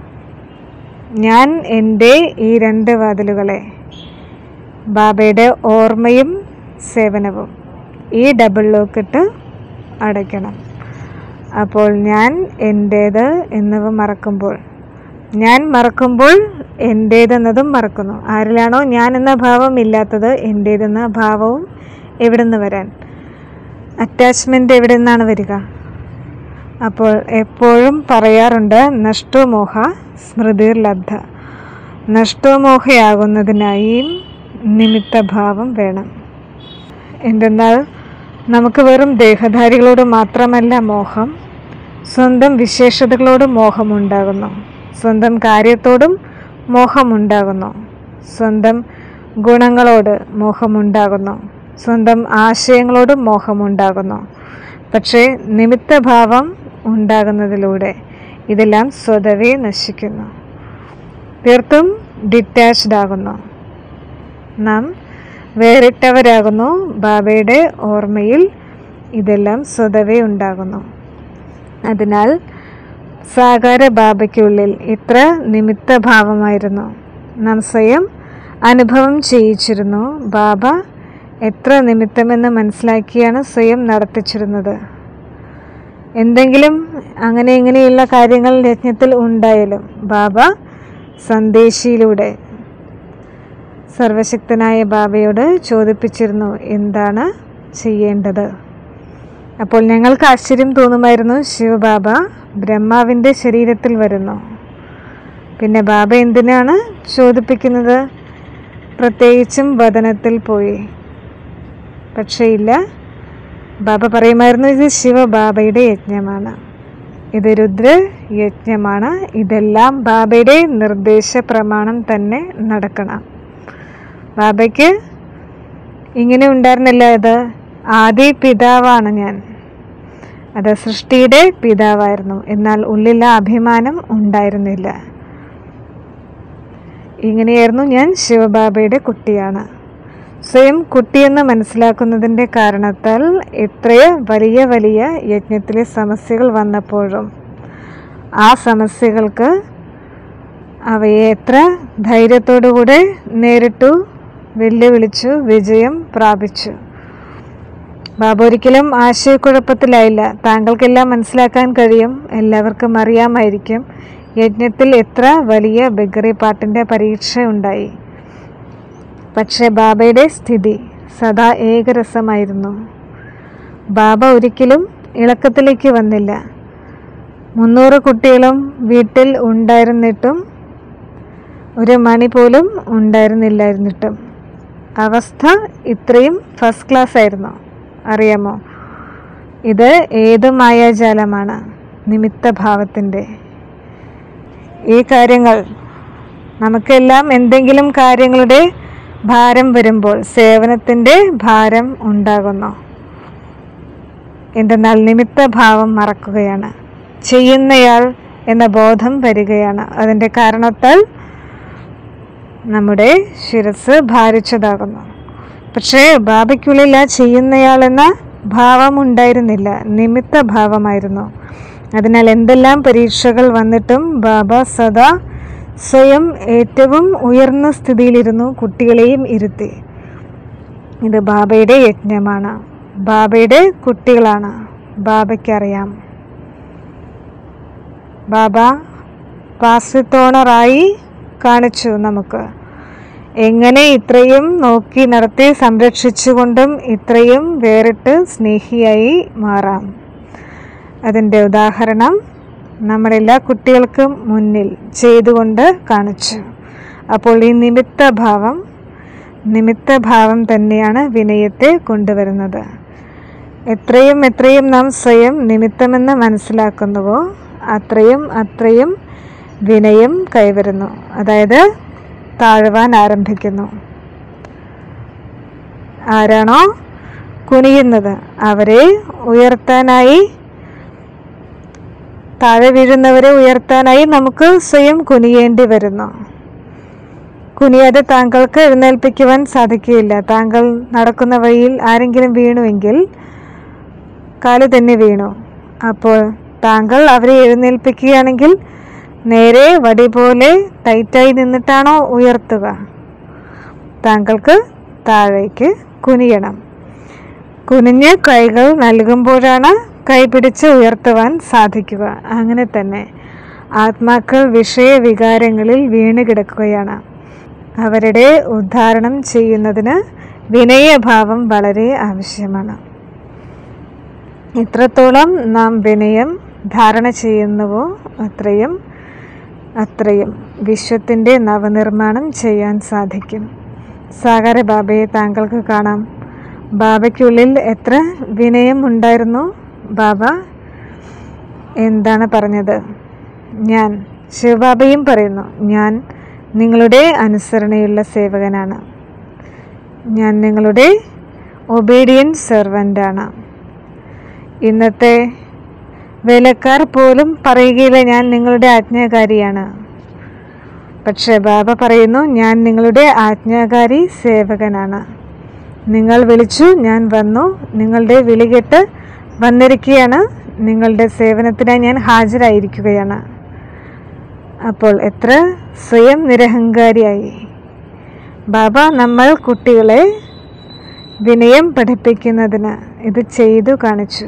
ഞാൻ എൻ്റെ ഈ രണ്ട് വാതിലുകളെ ബാബയുടെ ഓർമ്മയും സേവനവും ഈ ഡബിൾ ലോക്കിട്ട് അടയ്ക്കണം അപ്പോൾ ഞാൻ എൻ്റേത് എന്നിവ മറക്കുമ്പോൾ ഞാൻ മറക്കുമ്പോൾ എൻ്റേതെന്നതും മറക്കുന്നു ആരിലാണോ ഞാൻ എന്ന ഭാവം ഇല്ലാത്തത് എൻ്റേതെന്ന ഭാവവും എവിടെ നിന്ന് വരാൻ അറ്റാച്ച്മെൻ്റ് എവിടെ നിന്നാണ് വരിക അപ്പോൾ എപ്പോഴും പറയാറുണ്ട് നഷ്ടോമോഹ സ്മൃതിർ ലബ്ധ നഷ്ടോമോഹയാകുന്നതിനായി നിമിത്തഭാവം വേണം എന്തെന്നാൽ നമുക്ക് വെറും ദേഹധാരികളോട് മാത്രമല്ല മോഹം സ്വന്തം വിശേഷതകളോട് മോഹമുണ്ടാകുന്നു സ്വന്തം കാര്യത്തോടും മോഹമുണ്ടാകുന്നു സ്വന്തം ഗുണങ്ങളോട് മോഹമുണ്ടാകുന്നു സ്വന്തം ആശയങ്ങളോടും മോഹമുണ്ടാകുന്നു പക്ഷേ നിമിത്തഭാവം ഉണ്ടാകുന്നതിലൂടെ ഇതെല്ലാം സ്വതവേ നശിക്കുന്നു തീർത്തും ഡിറ്റാച്ച്ഡ് ആകുന്നു നാം വേറിട്ടവരാകുന്നു ബാബയുടെ ഓർമ്മയിൽ ഇതെല്ലാം സ്വതവേ ഉണ്ടാകുന്നു അതിനാൽ സാകാര ബാബയ്ക്കുള്ളിൽ ഇത്ര നിമിത്തഭാവമായിരുന്നു നാം സ്വയം അനുഭവം ചെയ്യിച്ചിരുന്നു ബാബ എത്ര നിമിത്തമെന്ന് മനസ്സിലാക്കിയാണ് സ്വയം നടത്തിച്ചിരുന്നത് എന്തെങ്കിലും അങ്ങനെ ഇങ്ങനെയുള്ള കാര്യങ്ങൾ യജ്ഞത്തിൽ ഉണ്ടായാലും ബാബ സന്ദേശിയിലൂടെ സർവശക്തനായ ബാബയോട് ചോദിപ്പിച്ചിരുന്നു എന്താണ് ചെയ്യേണ്ടത് അപ്പോൾ ഞങ്ങൾക്ക് ആശ്ചര്യം തോന്നുമായിരുന്നു ശിവബാബ ബ്രഹ്മാവിൻ്റെ ശരീരത്തിൽ വരുന്നു പിന്നെ ബാബ എന്തിനാണ് ചോദിപ്പിക്കുന്നത് പ്രത്യേകിച്ചും വദനത്തിൽ പോയി പക്ഷേ ഇല്ല ബാബ പറയുമായിരുന്നു ഇത് ശിവബാബയുടെ യജ്ഞമാണ് ഇത് രുദ്ര യജ്ഞമാണ് ഇതെല്ലാം ബാബയുടെ നിർദ്ദേശ പ്രമാണം തന്നെ നടക്കണം ബാബയ്ക്ക് ഇങ്ങനെ ഉണ്ടായിരുന്നില്ല ഇത് ആദ്യ പിതാവാണ് ഞാൻ അത് സൃഷ്ടിയുടെ പിതാവായിരുന്നു എന്നാൽ ഉള്ളിൽ ആ അഭിമാനം ഉണ്ടായിരുന്നില്ല ഇങ്ങനെയായിരുന്നു ഞാൻ ശിവബാബയുടെ കുട്ടിയാണ് സ്വയം കുട്ടിയെന്ന് മനസ്സിലാക്കുന്നതിൻ്റെ കാരണത്താൽ എത്രയോ വലിയ വലിയ യജ്ഞത്തിലെ സമസ്യകൾ വന്നപ്പോഴും ആ സമസ്യകൾക്ക് അവയെ എത്ര ധൈര്യത്തോടുകൂടെ നേരിട്ടു വെല്ലുവിളിച്ചു വിജയം പ്രാപിച്ചു ബാബ ഒരിക്കലും ആശയക്കുഴപ്പത്തിലായില്ല താങ്കൾക്കെല്ലാം മനസ്സിലാക്കാൻ കഴിയും എല്ലാവർക്കും അറിയാമായിരിക്കും യജ്ഞത്തിൽ എത്ര വലിയ ബഗറി പാട്ടിൻ്റെ പരീക്ഷ ഉണ്ടായി പക്ഷേ ബാബയുടെ സ്ഥിതി സദാ ഏകരസമായിരുന്നു ബാബ ഒരിക്കലും ഇളക്കത്തിലേക്ക് വന്നില്ല മുന്നൂറ് കുട്ടികളും വീട്ടിൽ ഉണ്ടായിരുന്നിട്ടും ഒരു മണി പോലും ഉണ്ടായിരുന്നില്ലായിരുന്നിട്ടും അവസ്ഥ ഇത്രയും ഫസ്റ്റ് ക്ലാസ് ആയിരുന്നു അറിയാമോ ഇത് ഏത് മായാജാലമാണ് നിമിത്തഭാവത്തിൻ്റെ ഈ കാര്യങ്ങൾ നമുക്കെല്ലാം എന്തെങ്കിലും കാര്യങ്ങളുടെ ഭാരം വരുമ്പോൾ സേവനത്തിൻ്റെ ഭാരം ഉണ്ടാകുന്നു എന്തെന്നാൽ നിമിത്തഭാവം മറക്കുകയാണ് ചെയ്യുന്നയാൾ എന്ന ബോധം വരികയാണ് അതിൻ്റെ കാരണത്താൽ നമ്മുടെ ശിരസ് ഭാരിച്ചതാകുന്നു പക്ഷേ ബാബയ്ക്കുള്ളിൽ ആ ചെയ്യുന്നയാൾ എന്ന ഭാവം ഉണ്ടായിരുന്നില്ല നിമിത്ത ഭാവമായിരുന്നു അതിനാൽ എന്തെല്ലാം പരീക്ഷകൾ വന്നിട്ടും ബാബ സദാ സ്വയം ഏറ്റവും ഉയർന്ന സ്ഥിതിയിലിരുന്നു കുട്ടികളെയും ഇരുത്തി ഇത് ബാബയുടെ യജ്ഞമാണ് ബാബയുടെ കുട്ടികളാണ് ബാബയ്ക്കറിയാം ബാബ പാസ്യത്തോണറായി കാണിച്ചു നമുക്ക് എങ്ങനെ ഇത്രയും നോക്കി നടത്തി സംരക്ഷിച്ചുകൊണ്ടും ഇത്രയും വേറിട്ട് സ്നേഹിയായി മാറാം അതിൻ്റെ ഉദാഹരണം നമ്മുടെ എല്ലാ കുട്ടികൾക്കും മുന്നിൽ ചെയ്തുകൊണ്ട് കാണിച്ചു അപ്പോൾ ഈ നിമിത്തഭാവം നിമിത്തഭാവം തന്നെയാണ് വിനയത്തെ കൊണ്ടുവരുന്നത് എത്രയും എത്രയും നാം സ്വയം നിമിത്തമെന്ന് മനസ്സിലാക്കുന്നുവോ അത്രയും അത്രയും വിനയം കൈവരുന്നു അതായത് താഴുവാൻ ആരംഭിക്കുന്നു ആരാണോ കുനിയുന്നത് അവരെ ഉയർത്താനായി താഴെ വീഴുന്നവരെ ഉയർത്താനായി നമുക്ക് സ്വയം കുനിയേണ്ടി വരുന്നു കുനിയാതെ താങ്കൾക്ക് എഴുന്നേൽപ്പിക്കുവാൻ സാധിക്കുകയില്ല താങ്കൾ നടക്കുന്ന വഴിയിൽ ആരെങ്കിലും വീണുവെങ്കിൽ കാല് തന്നെ വീണു അപ്പോൾ താങ്കൾ അവരെ എഴുന്നേൽപ്പിക്കുകയാണെങ്കിൽ നേരെ വടി പോലെ ടൈറ്റായി നിന്നിട്ടാണോ ഉയർത്തുക താങ്കൾക്ക് താഴേക്ക് കുനിയണം കുനിഞ്ഞ് കൈകൾ നൽകുമ്പോഴാണ് കൈ പിടിച്ച് ഉയർത്തുവാൻ സാധിക്കുക അങ്ങനെ തന്നെ ആത്മാക്കൾ വിഷയവികാരങ്ങളിൽ വീണ് കിടക്കുകയാണ് അവരുടെ ഉദ്ധാരണം ചെയ്യുന്നതിന് വിനയഭാവം വളരെ ആവശ്യമാണ് എത്രത്തോളം നാം വിനയം ധാരണ ചെയ്യുന്നുവോ അത്രയും അത്രയും വിശ്വത്തിൻ്റെ നവനിർമ്മാണം ചെയ്യാൻ സാധിക്കും സാഗര ബാബയെ താങ്കൾക്ക് കാണാം ബാബയ്ക്കുള്ളിൽ എത്ര വിനയം ഉണ്ടായിരുന്നു ബാബ എന്താണ് പറഞ്ഞത് ഞാൻ ശിവബാബയും പറയുന്നു ഞാൻ നിങ്ങളുടെ അനുസരണയുള്ള സേവകനാണ് ഞാൻ നിങ്ങളുടെ ഒബീഡിയൻറ്റ് സെർവൻ്റാണ് ഇന്നത്തെ വേലക്കാർ പോലും പറയുകയില്ല ഞാൻ നിങ്ങളുടെ ആജ്ഞാകാരിയാണ് പക്ഷേ ബാബ പറയുന്നു ഞാൻ നിങ്ങളുടെ ആജ്ഞാകാരി സേവകനാണ് നിങ്ങൾ വിളിച്ചു ഞാൻ വന്നു നിങ്ങളുടെ വിളി കേട്ട് വന്നിരിക്കുകയാണ് നിങ്ങളുടെ സേവനത്തിനായി ഞാൻ ഹാജരായിരിക്കുകയാണ് അപ്പോൾ എത്ര സ്വയം നിരഹങ്കാരിയായി ബാബ നമ്മൾ കുട്ടികളെ വിനയം പഠിപ്പിക്കുന്നതിന് ഇത് ചെയ്തു കാണിച്ചു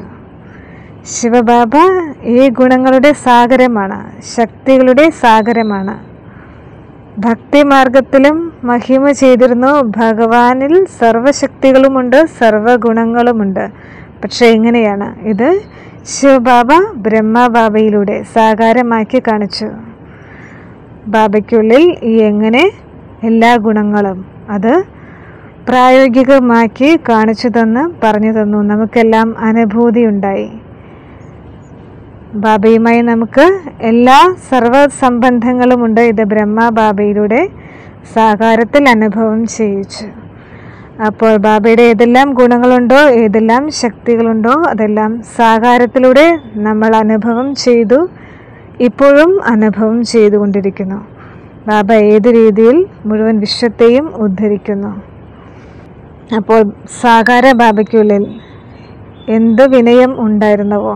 ശിവബാബ ഈ ഗുണങ്ങളുടെ സാഗരമാണ് ശക്തികളുടെ സാഗരമാണ് ഭക്തിമാർഗത്തിലും മഹിമ ചെയ്തിരുന്നു ഭഗവാനിൽ സർവശക്തികളുമുണ്ട് സർവഗുണങ്ങളുമുണ്ട് പക്ഷെ എങ്ങനെയാണ് ഇത് ശിവബാബ ബ്രഹ്മബാബയിലൂടെ സാകാരമാക്കി കാണിച്ചു ബാബയ്ക്കുള്ളിൽ ഈ എങ്ങനെ എല്ലാ ഗുണങ്ങളും അത് പ്രായോഗികമാക്കി കാണിച്ചു തന്ന് പറഞ്ഞു തന്നു നമുക്കെല്ലാം അനുഭൂതി ഉണ്ടായി ബാബയുമായി നമുക്ക് എല്ലാ സർവസംബന്ധങ്ങളുമുണ്ട് ഇത് ബ്രഹ്മ ബാബയിലൂടെ സാകാരത്തിൽ അനുഭവം ചെയ്യിച്ചു അപ്പോൾ ബാബയുടെ ഏതെല്ലാം ഗുണങ്ങളുണ്ടോ ഏതെല്ലാം ശക്തികളുണ്ടോ അതെല്ലാം സാകാരത്തിലൂടെ നമ്മൾ അനുഭവം ചെയ്തു ഇപ്പോഴും അനുഭവം ചെയ്തുകൊണ്ടിരിക്കുന്നു ബാബ ഏത് രീതിയിൽ മുഴുവൻ വിശ്വത്തെയും ഉദ്ധരിക്കുന്നു അപ്പോൾ സാകാര ബാബയ്ക്കുള്ളിൽ എന്ത് വിനയം ഉണ്ടായിരുന്നുവോ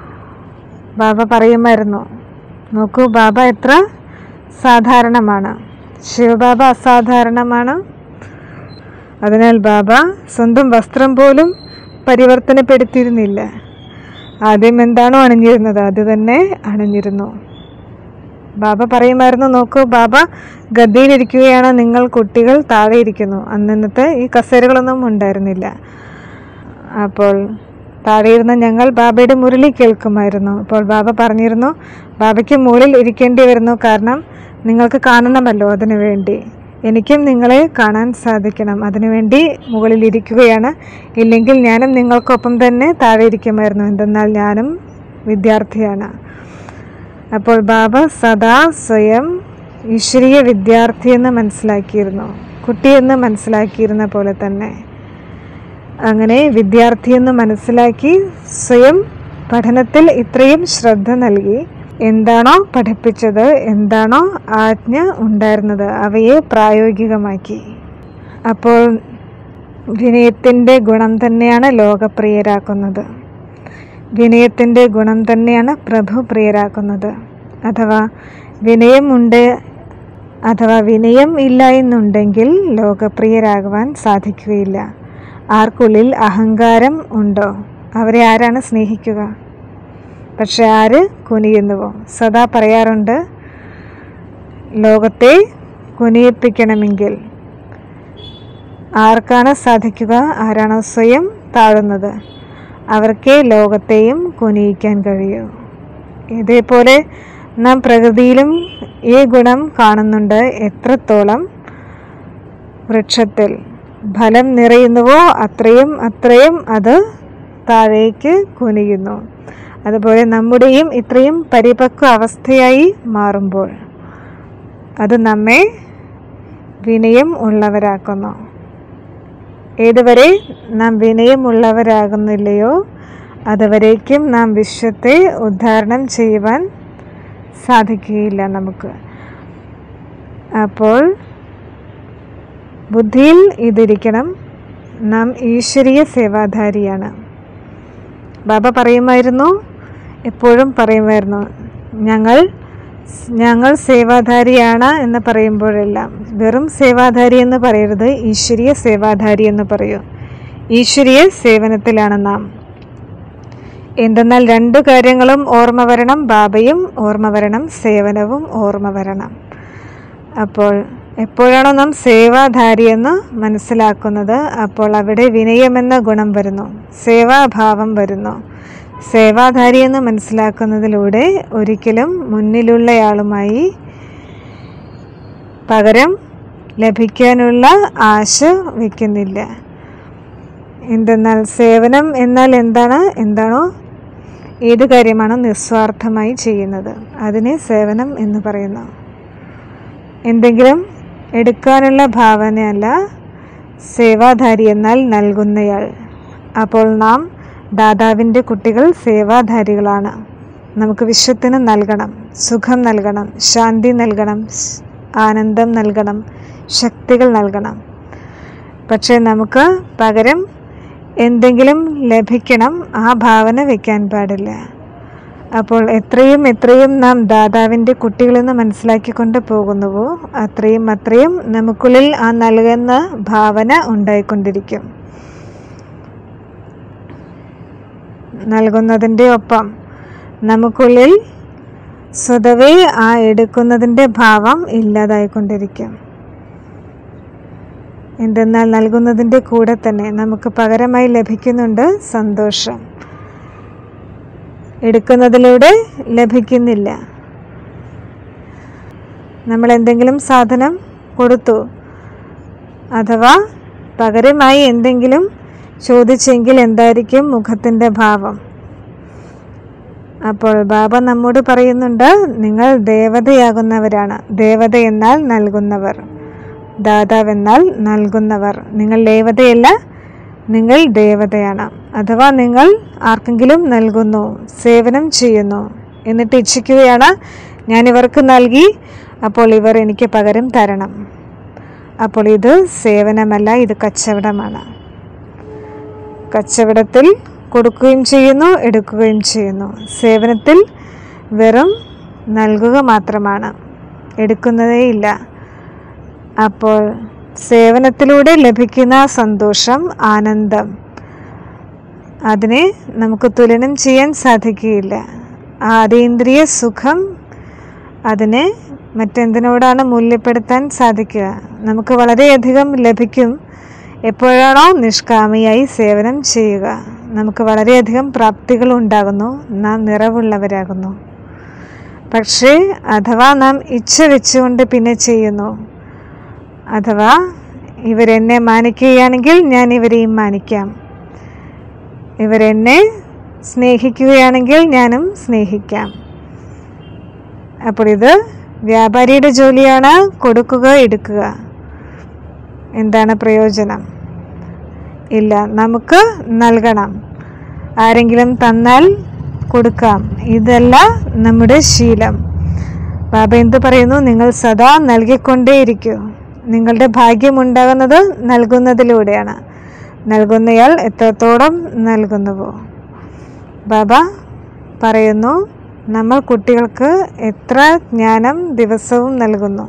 ബാബ പറയുമായിരുന്നു നോക്കൂ ബാബ എത്ര സാധാരണമാണ് ശിവബാബ അസാധാരണമാണ് അതിനാൽ ബാബ സ്വന്തം വസ്ത്രം പോലും പരിവർത്തനപ്പെടുത്തിയിരുന്നില്ല ആദ്യം എന്താണോ അണിഞ്ഞിരുന്നത് അത് തന്നെ അണിഞ്ഞിരുന്നു ബാബ പറയുമായിരുന്നു നോക്കൂ ബാബ ഗദ്ദയിലിരിക്കുകയാണ് നിങ്ങൾ കുട്ടികൾ താഴെ ഇരിക്കുന്നു അന്നത്തെ ഈ കസേരകളൊന്നും ഉണ്ടായിരുന്നില്ല അപ്പോൾ താഴെ ഇരുന്ന് ഞങ്ങൾ ബാബയുടെ മുരളി കേൾക്കുമായിരുന്നു അപ്പോൾ ബാബ പറഞ്ഞിരുന്നു ബാബയ്ക്ക് മുകളിൽ ഇരിക്കേണ്ടി വരുന്നു കാരണം നിങ്ങൾക്ക് കാണണമല്ലോ അതിനു വേണ്ടി എനിക്കും നിങ്ങളെ കാണാൻ സാധിക്കണം അതിനുവേണ്ടി മുകളിൽ ഇരിക്കുകയാണ് ഇല്ലെങ്കിൽ ഞാനും നിങ്ങൾക്കൊപ്പം തന്നെ താഴെ ഇരിക്കുമായിരുന്നു എന്തെന്നാൽ ഞാനും വിദ്യാർത്ഥിയാണ് അപ്പോൾ ബാബ സദാ സ്വയം ഈശ്വരീയ വിദ്യാർത്ഥിയെന്ന് മനസ്സിലാക്കിയിരുന്നു കുട്ടിയെന്ന് മനസ്സിലാക്കിയിരുന്ന പോലെ തന്നെ അങ്ങനെ വിദ്യാർത്ഥിയെന്ന് മനസ്സിലാക്കി സ്വയം പഠനത്തിൽ ഇത്രയും ശ്രദ്ധ നൽകി എന്താണോ പഠിപ്പിച്ചത് എന്താണോ ആജ്ഞ ഉണ്ടായിരുന്നത് അവയെ പ്രായോഗികമാക്കി അപ്പോൾ വിനയത്തിൻ്റെ ഗുണം തന്നെയാണ് ലോകപ്രിയരാക്കുന്നത് വിനയത്തിൻ്റെ ഗുണം തന്നെയാണ് പ്രഭു പ്രിയരാക്കുന്നത് അഥവാ വിനയമുണ്ട് അഥവാ വിനയം ഇല്ല എന്നുണ്ടെങ്കിൽ ലോകപ്രിയരാകുവാൻ സാധിക്കുകയില്ല ആർക്കുള്ളിൽ അഹങ്കാരം ഉണ്ടോ അവരെ ആരാണ് സ്നേഹിക്കുക പക്ഷെ ആര് കുനിയുന്നുവോ സദാ പറയാറുണ്ട് ലോകത്തെ കുനിയിപ്പിക്കണമെങ്കിൽ ആർക്കാണ് സാധിക്കുക ആരാണോ സ്വയം താഴുന്നത് അവർക്കേ ലോകത്തെയും കുനിയിക്കാൻ കഴിയൂ ഇതേപോലെ നാം പ്രകൃതിയിലും ഈ ഗുണം കാണുന്നുണ്ട് എത്രത്തോളം വൃക്ഷത്തിൽ ഫലം നിറയുന്നുവോ അത്രയും അത്രയും അത് താഴേക്ക് കുനിയുന്നു അതുപോലെ നമ്മുടെയും ഇത്രയും പരിപക്വ അവസ്ഥയായി മാറുമ്പോൾ അത് നമ്മെ വിനയം ഉള്ളവരാക്കുന്നു ഏതുവരെ നാം വിനയമുള്ളവരാകുന്നില്ലയോ അതുവരേക്കും നാം വിശ്വത്തെ ഉദ്ധാരണം ചെയ്യുവാൻ സാധിക്കുകയില്ല നമുക്ക് അപ്പോൾ ബുദ്ധിയിൽ ഇതിരിക്കണം നാം ഈശ്വരീയ സേവാധാരിയാണ് ബാബ പറയുമായിരുന്നു എപ്പോഴും പറയുമായിരുന്നു ഞങ്ങൾ ഞങ്ങൾ സേവാധാരിയാണ് എന്ന് പറയുമ്പോഴെല്ലാം വെറും സേവാധാരി എന്ന് പറയരുത് ഈശ്വരീയ സേവാധാരി എന്ന് പറയൂ ഈശ്വരീയ സേവനത്തിലാണ് നാം എന്തെന്നാൽ രണ്ടു കാര്യങ്ങളും ഓർമ്മ വരണം ബാബയും ഓർമ്മ വരണം സേവനവും ഓർമ്മ വരണം അപ്പോൾ എപ്പോഴാണോ നാം സേവാധാരി എന്ന് മനസ്സിലാക്കുന്നത് അപ്പോൾ അവിടെ വിനയമെന്ന ഗുണം വരുന്നു സേവാഭാവം വരുന്നു സേവാധാരി എന്ന് മനസ്സിലാക്കുന്നതിലൂടെ ഒരിക്കലും മുന്നിലുള്ളയാളുമായി പകരം ലഭിക്കാനുള്ള ആശ വയ്ക്കുന്നില്ല എന്തെന്നാൽ സേവനം എന്നാൽ എന്താണ് എന്താണോ ഏത് കാര്യമാണോ നിസ്വാർത്ഥമായി ചെയ്യുന്നത് അതിനെ സേവനം എന്ന് പറയുന്നു എന്തെങ്കിലും എടുക്കാനുള്ള ഭാവനയല്ല സേവാധാരി എന്നാൽ നൽകുന്നയാൾ അപ്പോൾ നാം ദാതാവിൻ്റെ കുട്ടികൾ സേവാധാരികളാണ് നമുക്ക് വിശ്വത്തിന് നൽകണം സുഖം നൽകണം ശാന്തി നൽകണം ആനന്ദം നൽകണം ശക്തികൾ നൽകണം പക്ഷേ നമുക്ക് പകരം എന്തെങ്കിലും ലഭിക്കണം ആ ഭാവന വയ്ക്കാൻ പാടില്ല അപ്പോൾ എത്രയും എത്രയും നാം ദാതാവിൻ്റെ കുട്ടികളെന്ന് മനസ്സിലാക്കിക്കൊണ്ട് പോകുന്നുവോ അത്രയും അത്രയും നമുക്കുള്ളിൽ ആ നൽകുന്ന ഭാവന ഉണ്ടായിക്കൊണ്ടിരിക്കും നൽകുന്നതിൻ്റെ ഒപ്പം നമുക്കുള്ളിൽ സ്വതവേ ആ എടുക്കുന്നതിൻ്റെ ഭാവം ഇല്ലാതായിക്കൊണ്ടിരിക്കും എന്തെന്നാൽ നൽകുന്നതിൻ്റെ കൂടെ തന്നെ നമുക്ക് പകരമായി ലഭിക്കുന്നുണ്ട് സന്തോഷം എടുക്കുന്നതിലൂടെ ലഭിക്കുന്നില്ല നമ്മൾ എന്തെങ്കിലും സാധനം കൊടുത്തു അഥവാ പകരമായി എന്തെങ്കിലും ചോദിച്ചെങ്കിൽ എന്തായിരിക്കും മുഖത്തിൻ്റെ ഭാവം അപ്പോൾ ബാബ നമ്മോട് പറയുന്നുണ്ട് നിങ്ങൾ ദേവതയാകുന്നവരാണ് ദേവത എന്നാൽ നൽകുന്നവർ ദാതാവെന്നാൽ നൽകുന്നവർ നിങ്ങൾ ദേവതയല്ല നിങ്ങൾ ദേവതയാണ് അഥവാ നിങ്ങൾ ആർക്കെങ്കിലും നൽകുന്നു സേവനം ചെയ്യുന്നു എന്നിട്ട് ഇച്ഛിക്കുകയാണ് ഞാൻ ഇവർക്ക് നൽകി അപ്പോൾ ഇവർ എനിക്ക് പകരം തരണം അപ്പോൾ ഇത് സേവനമല്ല ഇത് കച്ചവടമാണ് കച്ചവടത്തിൽ കൊടുക്കുകയും ചെയ്യുന്നു എടുക്കുകയും ചെയ്യുന്നു സേവനത്തിൽ വെറും നൽകുക മാത്രമാണ് എടുക്കുന്നതേയില്ല അപ്പോൾ സേവനത്തിലൂടെ ലഭിക്കുന്ന സന്തോഷം ആനന്ദം അതിനെ നമുക്ക് തുലനം ചെയ്യാൻ സാധിക്കുകയില്ല ആ അതീന്ദ്രിയ സുഖം അതിനെ മറ്റെന്തിനോടാണ് മൂല്യപ്പെടുത്താൻ സാധിക്കുക നമുക്ക് വളരെയധികം ലഭിക്കും എപ്പോഴാണോ നിഷ്കാമിയായി സേവനം ചെയ്യുക നമുക്ക് വളരെയധികം പ്രാപ്തികൾ ഉണ്ടാകുന്നു നാം നിറവുള്ളവരാകുന്നു പക്ഷേ അഥവാ നാം ഇച്ഛ വെച്ചുകൊണ്ട് പിന്നെ ചെയ്യുന്നു അഥവാ ഇവരെന്നെ മാനിക്കുകയാണെങ്കിൽ ഞാൻ ഇവരെയും മാനിക്കാം ഇവരെന്നെ സ്നേഹിക്കുകയാണെങ്കിൽ ഞാനും സ്നേഹിക്കാം അപ്പോൾ ഇത് വ്യാപാരിയുടെ ജോലിയാണ് കൊടുക്കുക എടുക്കുക എന്താണ് പ്രയോജനം ഇല്ല നമുക്ക് നൽകണം ആരെങ്കിലും തന്നാൽ കൊടുക്കാം ഇതല്ല നമ്മുടെ ശീലം ബാബ എന്ത് പറയുന്നു നിങ്ങൾ സദാ നൽകിക്കൊണ്ടേയിരിക്കൂ നിങ്ങളുടെ ഭാഗ്യം ഉണ്ടാകുന്നത് നൽകുന്നതിലൂടെയാണ് നൽകുന്നയാൾ എത്രത്തോളം നൽകുന്നുവോ ബാബ പറയുന്നു നമ്മൾ കുട്ടികൾക്ക് എത്ര ജ്ഞാനം ദിവസവും നൽകുന്നു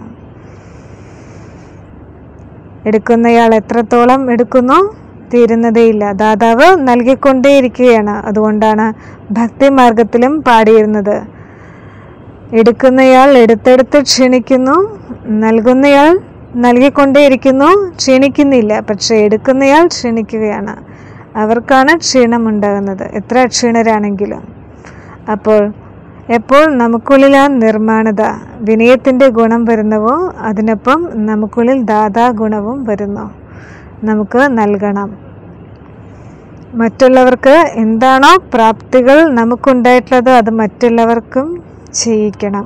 എടുക്കുന്നയാൾ എത്രത്തോളം എടുക്കുന്നു തീരുന്നതേയില്ല ദാതാവ് നൽകിക്കൊണ്ടേയിരിക്കുകയാണ് അതുകൊണ്ടാണ് ഭക്തിമാർഗത്തിലും പാടിയിരുന്നത് എടുക്കുന്നയാൾ എടുത്തെടുത്ത് ക്ഷീണിക്കുന്നു നൽകുന്നയാൾ നൽകിക്കൊണ്ടേയിരിക്കുന്നു ക്ഷീണിക്കുന്നില്ല പക്ഷെ എടുക്കുന്നയാൾ ക്ഷീണിക്കുകയാണ് അവർക്കാണ് ക്ഷീണമുണ്ടാകുന്നത് എത്ര ക്ഷീണരാണെങ്കിലും അപ്പോൾ എപ്പോൾ നമുക്കുള്ളിൽ ആ നിർമ്മാണത വിനയത്തിൻ്റെ ഗുണം വരുന്നവോ അതിനൊപ്പം നമുക്കുള്ളിൽ ദാതാ ഗുണവും വരുന്നു നമുക്ക് നൽകണം മറ്റുള്ളവർക്ക് എന്താണോ പ്രാപ്തികൾ നമുക്കുണ്ടായിട്ടുള്ളത് അത് മറ്റുള്ളവർക്കും ചെയ്യിക്കണം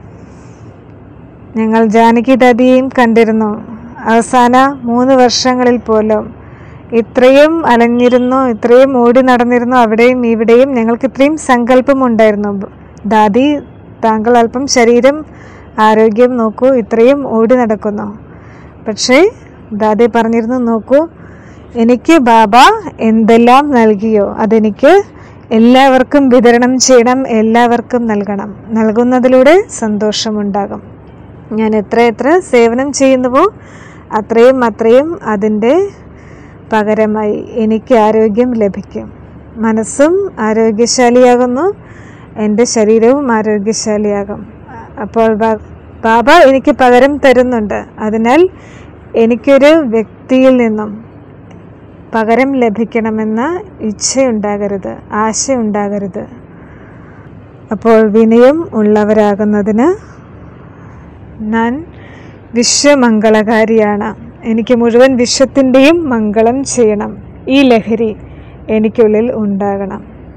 ഞങ്ങൾ ജാനകി ദാദിയെയും കണ്ടിരുന്നു അവസാന മൂന്ന് വർഷങ്ങളിൽ പോലും ഇത്രയും അലഞ്ഞിരുന്നു ഇത്രയും ഓടി നടന്നിരുന്നു അവിടെയും ഇവിടെയും ഞങ്ങൾക്ക് ഇത്രയും സങ്കല്പമുണ്ടായിരുന്നു ദാദി താങ്കൾ അല്പം ശരീരം ആരോഗ്യം നോക്കൂ ഇത്രയും ഓടി നടക്കുന്നു പക്ഷേ ദാദി പറഞ്ഞിരുന്നു നോക്കൂ എനിക്ക് ബാബ എന്തെല്ലാം നൽകിയോ അതെനിക്ക് എല്ലാവർക്കും വിതരണം ചെയ്യണം എല്ലാവർക്കും നൽകണം നൽകുന്നതിലൂടെ സന്തോഷമുണ്ടാകും ഞാൻ എത്ര എത്ര സേവനം ചെയ്യുന്നുവോ അത്രയും അത്രയും അതിൻ്റെ പകരമായി എനിക്ക് ആരോഗ്യം ലഭിക്കും മനസ്സും ആരോഗ്യശാലിയാകുന്നു എൻ്റെ ശരീരവും ആരോഗ്യശാലിയാകും അപ്പോൾ ബാ- ബാബ എനിക്ക് പകരം തരുന്നുണ്ട് അതിനാൽ എനിക്കൊരു വ്യക്തിയിൽ നിന്നും പകരം ലഭിക്കണമെന്ന ഇച്ഛയുണ്ടാകരുത് ആശയുണ്ടാകരുത് അപ്പോൾ വിനയം ഉള്ളവരാകുന്നതിന് ഞാൻ വിശ്വമംഗളകാരിയാണ് എനിക്ക് മുഴുവൻ വിശ്വത്തിൻ്റെയും മംഗളം ചെയ്യണം ഈ ലഹരി എനിക്കുള്ളിൽ ഉണ്ടാകണം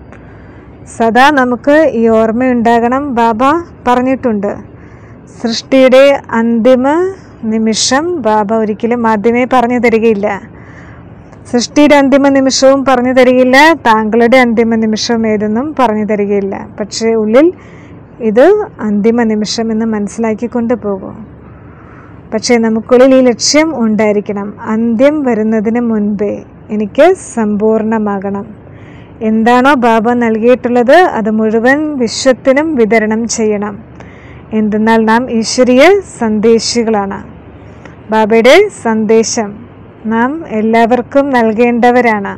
സദാ നമുക്ക് ഈ ഓർമ്മയുണ്ടാകണം ബാബ പറഞ്ഞിട്ടുണ്ട് സൃഷ്ടിയുടെ അന്തിമ നിമിഷം ബാബ ഒരിക്കലും ആദ്യമേ പറഞ്ഞു തരികയില്ല സൃഷ്ടിയുടെ അന്തിമ നിമിഷവും പറഞ്ഞു തരികയില്ല താങ്കളുടെ അന്തിമ നിമിഷം ഏതെന്നും പറഞ്ഞു തരികയില്ല പക്ഷേ ഉള്ളിൽ ഇത് അന്തിമ നിമിഷം എന്ന് മനസ്സിലാക്കിക്കൊണ്ട് പോകും പക്ഷേ നമുക്കുള്ളിൽ ഈ ലക്ഷ്യം ഉണ്ടായിരിക്കണം അന്ത്യം വരുന്നതിന് മുൻപേ എനിക്ക് സമ്പൂർണ്ണമാകണം എന്താണോ ബാബ നൽകിയിട്ടുള്ളത് അത് മുഴുവൻ വിശ്വത്തിനും വിതരണം ചെയ്യണം എന്തെന്നാൽ നാം ഈശ്വരീയ സന്ദേശികളാണ് ബാബയുടെ സന്ദേശം നാം എല്ലാവർക്കും നൽകേണ്ടവരാണ്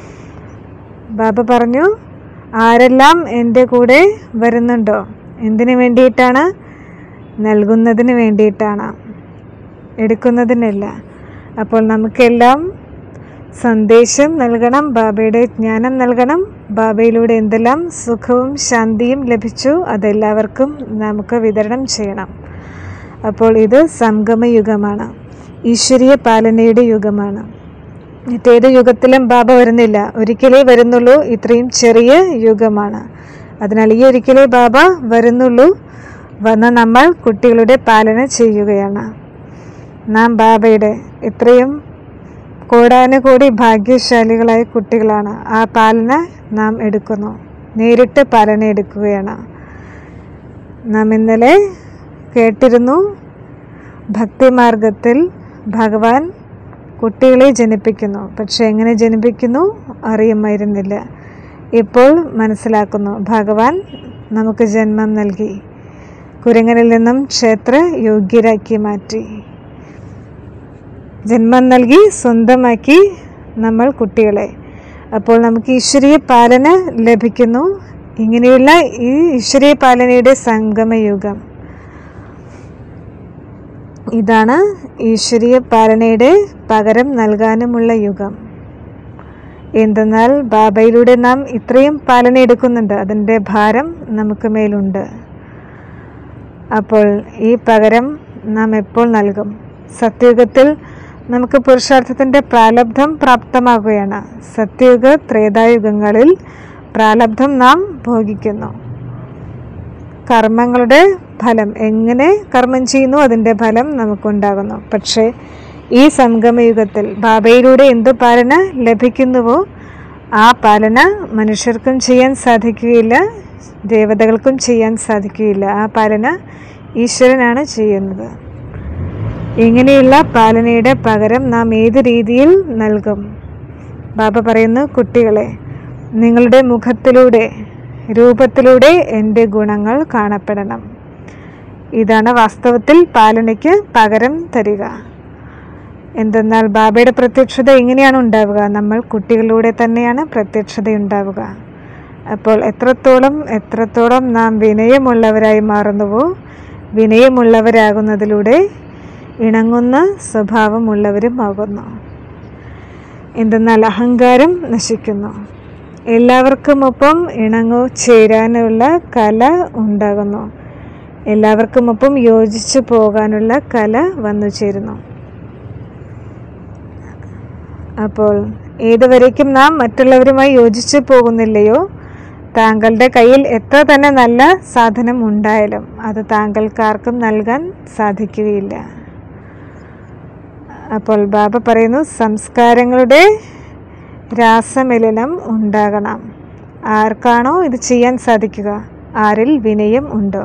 ബാബ പറഞ്ഞു ആരെല്ലാം എൻ്റെ കൂടെ വരുന്നുണ്ടോ എന്തിനു വേണ്ടിയിട്ടാണ് നൽകുന്നതിന് വേണ്ടിയിട്ടാണ് എടുക്കുന്നതിനല്ല അപ്പോൾ നമുക്കെല്ലാം സന്ദേശം നൽകണം ബാബയുടെ ജ്ഞാനം നൽകണം ബാബയിലൂടെ എന്തെല്ലാം സുഖവും ശാന്തിയും ലഭിച്ചു അതെല്ലാവർക്കും നമുക്ക് വിതരണം ചെയ്യണം അപ്പോൾ ഇത് സംഗമയുഗമാണ് ഈശ്വരീയ പാലനയുടെ യുഗമാണ് മറ്റേത് യുഗത്തിലും ബാബ വരുന്നില്ല ഒരിക്കലേ വരുന്നുള്ളൂ ഇത്രയും ചെറിയ യുഗമാണ് അതിനാൽ ഈ ഒരിക്കലേ ബാബ വരുന്നുള്ളൂ വന്ന് നമ്മൾ കുട്ടികളുടെ പാലന ചെയ്യുകയാണ് നാം ബാബയുടെ ഇത്രയും കോടാനുകോടി ഭാഗ്യശാലികളായ കുട്ടികളാണ് ആ പാലന നാം എടുക്കുന്നു നേരിട്ട് പാലന എടുക്കുകയാണ് നാം ഇന്നലെ കേട്ടിരുന്നു ഭക്തിമാർഗത്തിൽ ഭഗവാൻ കുട്ടികളെ ജനിപ്പിക്കുന്നു പക്ഷെ എങ്ങനെ ജനിപ്പിക്കുന്നു അറിയുമായിരുന്നില്ല ഇപ്പോൾ മനസ്സിലാക്കുന്നു ഭഗവാൻ നമുക്ക് ജന്മം നൽകി കുരങ്ങനിൽ നിന്നും ക്ഷേത്ര യോഗ്യരാക്കി മാറ്റി ജന്മം നൽകി സ്വന്തമാക്കി നമ്മൾ കുട്ടികളെ അപ്പോൾ നമുക്ക് ഈശ്വരീയ പാലന ലഭിക്കുന്നു ഇങ്ങനെയുള്ള ഈ ഈശ്വരീയ പാലനയുടെ സംഗമയുഗം ഇതാണ് ഈശ്വരീയ പാലനയുടെ പകരം നൽകാനുമുള്ള യുഗം എന്തെന്നാൽ ബാബയിലൂടെ നാം ഇത്രയും പാലന എടുക്കുന്നുണ്ട് അതിൻ്റെ ഭാരം നമുക്ക് മേലുണ്ട് അപ്പോൾ ഈ പകരം നാം എപ്പോൾ നൽകും സത്യയുഗത്തിൽ നമുക്ക് പുരുഷാർത്ഥത്തിൻ്റെ പ്രാലബ്ധം പ്രാപ്തമാകുകയാണ് സത്യയുഗ ത്രേതായുഗങ്ങളിൽ പ്രാലബ്ധം നാം ഭോഗിക്കുന്നു കർമ്മങ്ങളുടെ ഫലം എങ്ങനെ കർമ്മം ചെയ്യുന്നു അതിൻ്റെ ഫലം നമുക്കുണ്ടാകുന്നു പക്ഷേ ഈ സംഗമയുഗത്തിൽ ബാബയിലൂടെ എന്ത് പാലന ലഭിക്കുന്നുവോ ആ പാലന മനുഷ്യർക്കും ചെയ്യാൻ സാധിക്കുകയില്ല ദേവതകൾക്കും ചെയ്യാൻ സാധിക്കുകയില്ല ആ പാലന ഈശ്വരനാണ് ചെയ്യുന്നത് ഇങ്ങനെയുള്ള പാലനയുടെ പകരം നാം ഏത് രീതിയിൽ നൽകും ബാബ പറയുന്നു കുട്ടികളെ നിങ്ങളുടെ മുഖത്തിലൂടെ രൂപത്തിലൂടെ എൻ്റെ ഗുണങ്ങൾ കാണപ്പെടണം ഇതാണ് വാസ്തവത്തിൽ പാലനയ്ക്ക് പകരം തരിക എന്തെന്നാൽ ബാബയുടെ പ്രത്യക്ഷത എങ്ങനെയാണ് ഉണ്ടാവുക നമ്മൾ കുട്ടികളിലൂടെ തന്നെയാണ് പ്രത്യക്ഷത ഉണ്ടാവുക അപ്പോൾ എത്രത്തോളം എത്രത്തോളം നാം വിനയമുള്ളവരായി മാറുന്നുവോ വിനയമുള്ളവരാകുന്നതിലൂടെ ഇണങ്ങുന്ന സ്വഭാവമുള്ളവരും ആകുന്നു എന്തെന്നാൽ അഹങ്കാരം നശിക്കുന്നു എല്ലാവർക്കുമൊപ്പം ഇണങ്ങു ചേരാനുള്ള കല ഉണ്ടാകുന്നു എല്ലാവർക്കുമൊപ്പം യോജിച്ചു പോകാനുള്ള കല വന്നു ചേരുന്നു അപ്പോൾ ഏതുവരേക്കും നാം മറ്റുള്ളവരുമായി യോജിച്ചു പോകുന്നില്ലയോ താങ്കളുടെ കയ്യിൽ എത്ര തന്നെ നല്ല സാധനം ഉണ്ടായാലും അത് താങ്കൾക്കാർക്കും നൽകാൻ സാധിക്കുകയില്ല അപ്പോൾ ബാബ പറയുന്നു സംസ്കാരങ്ങളുടെ രാസമിലനം ഉണ്ടാകണം ആർക്കാണോ ഇത് ചെയ്യാൻ സാധിക്കുക ആരിൽ വിനയം ഉണ്ടോ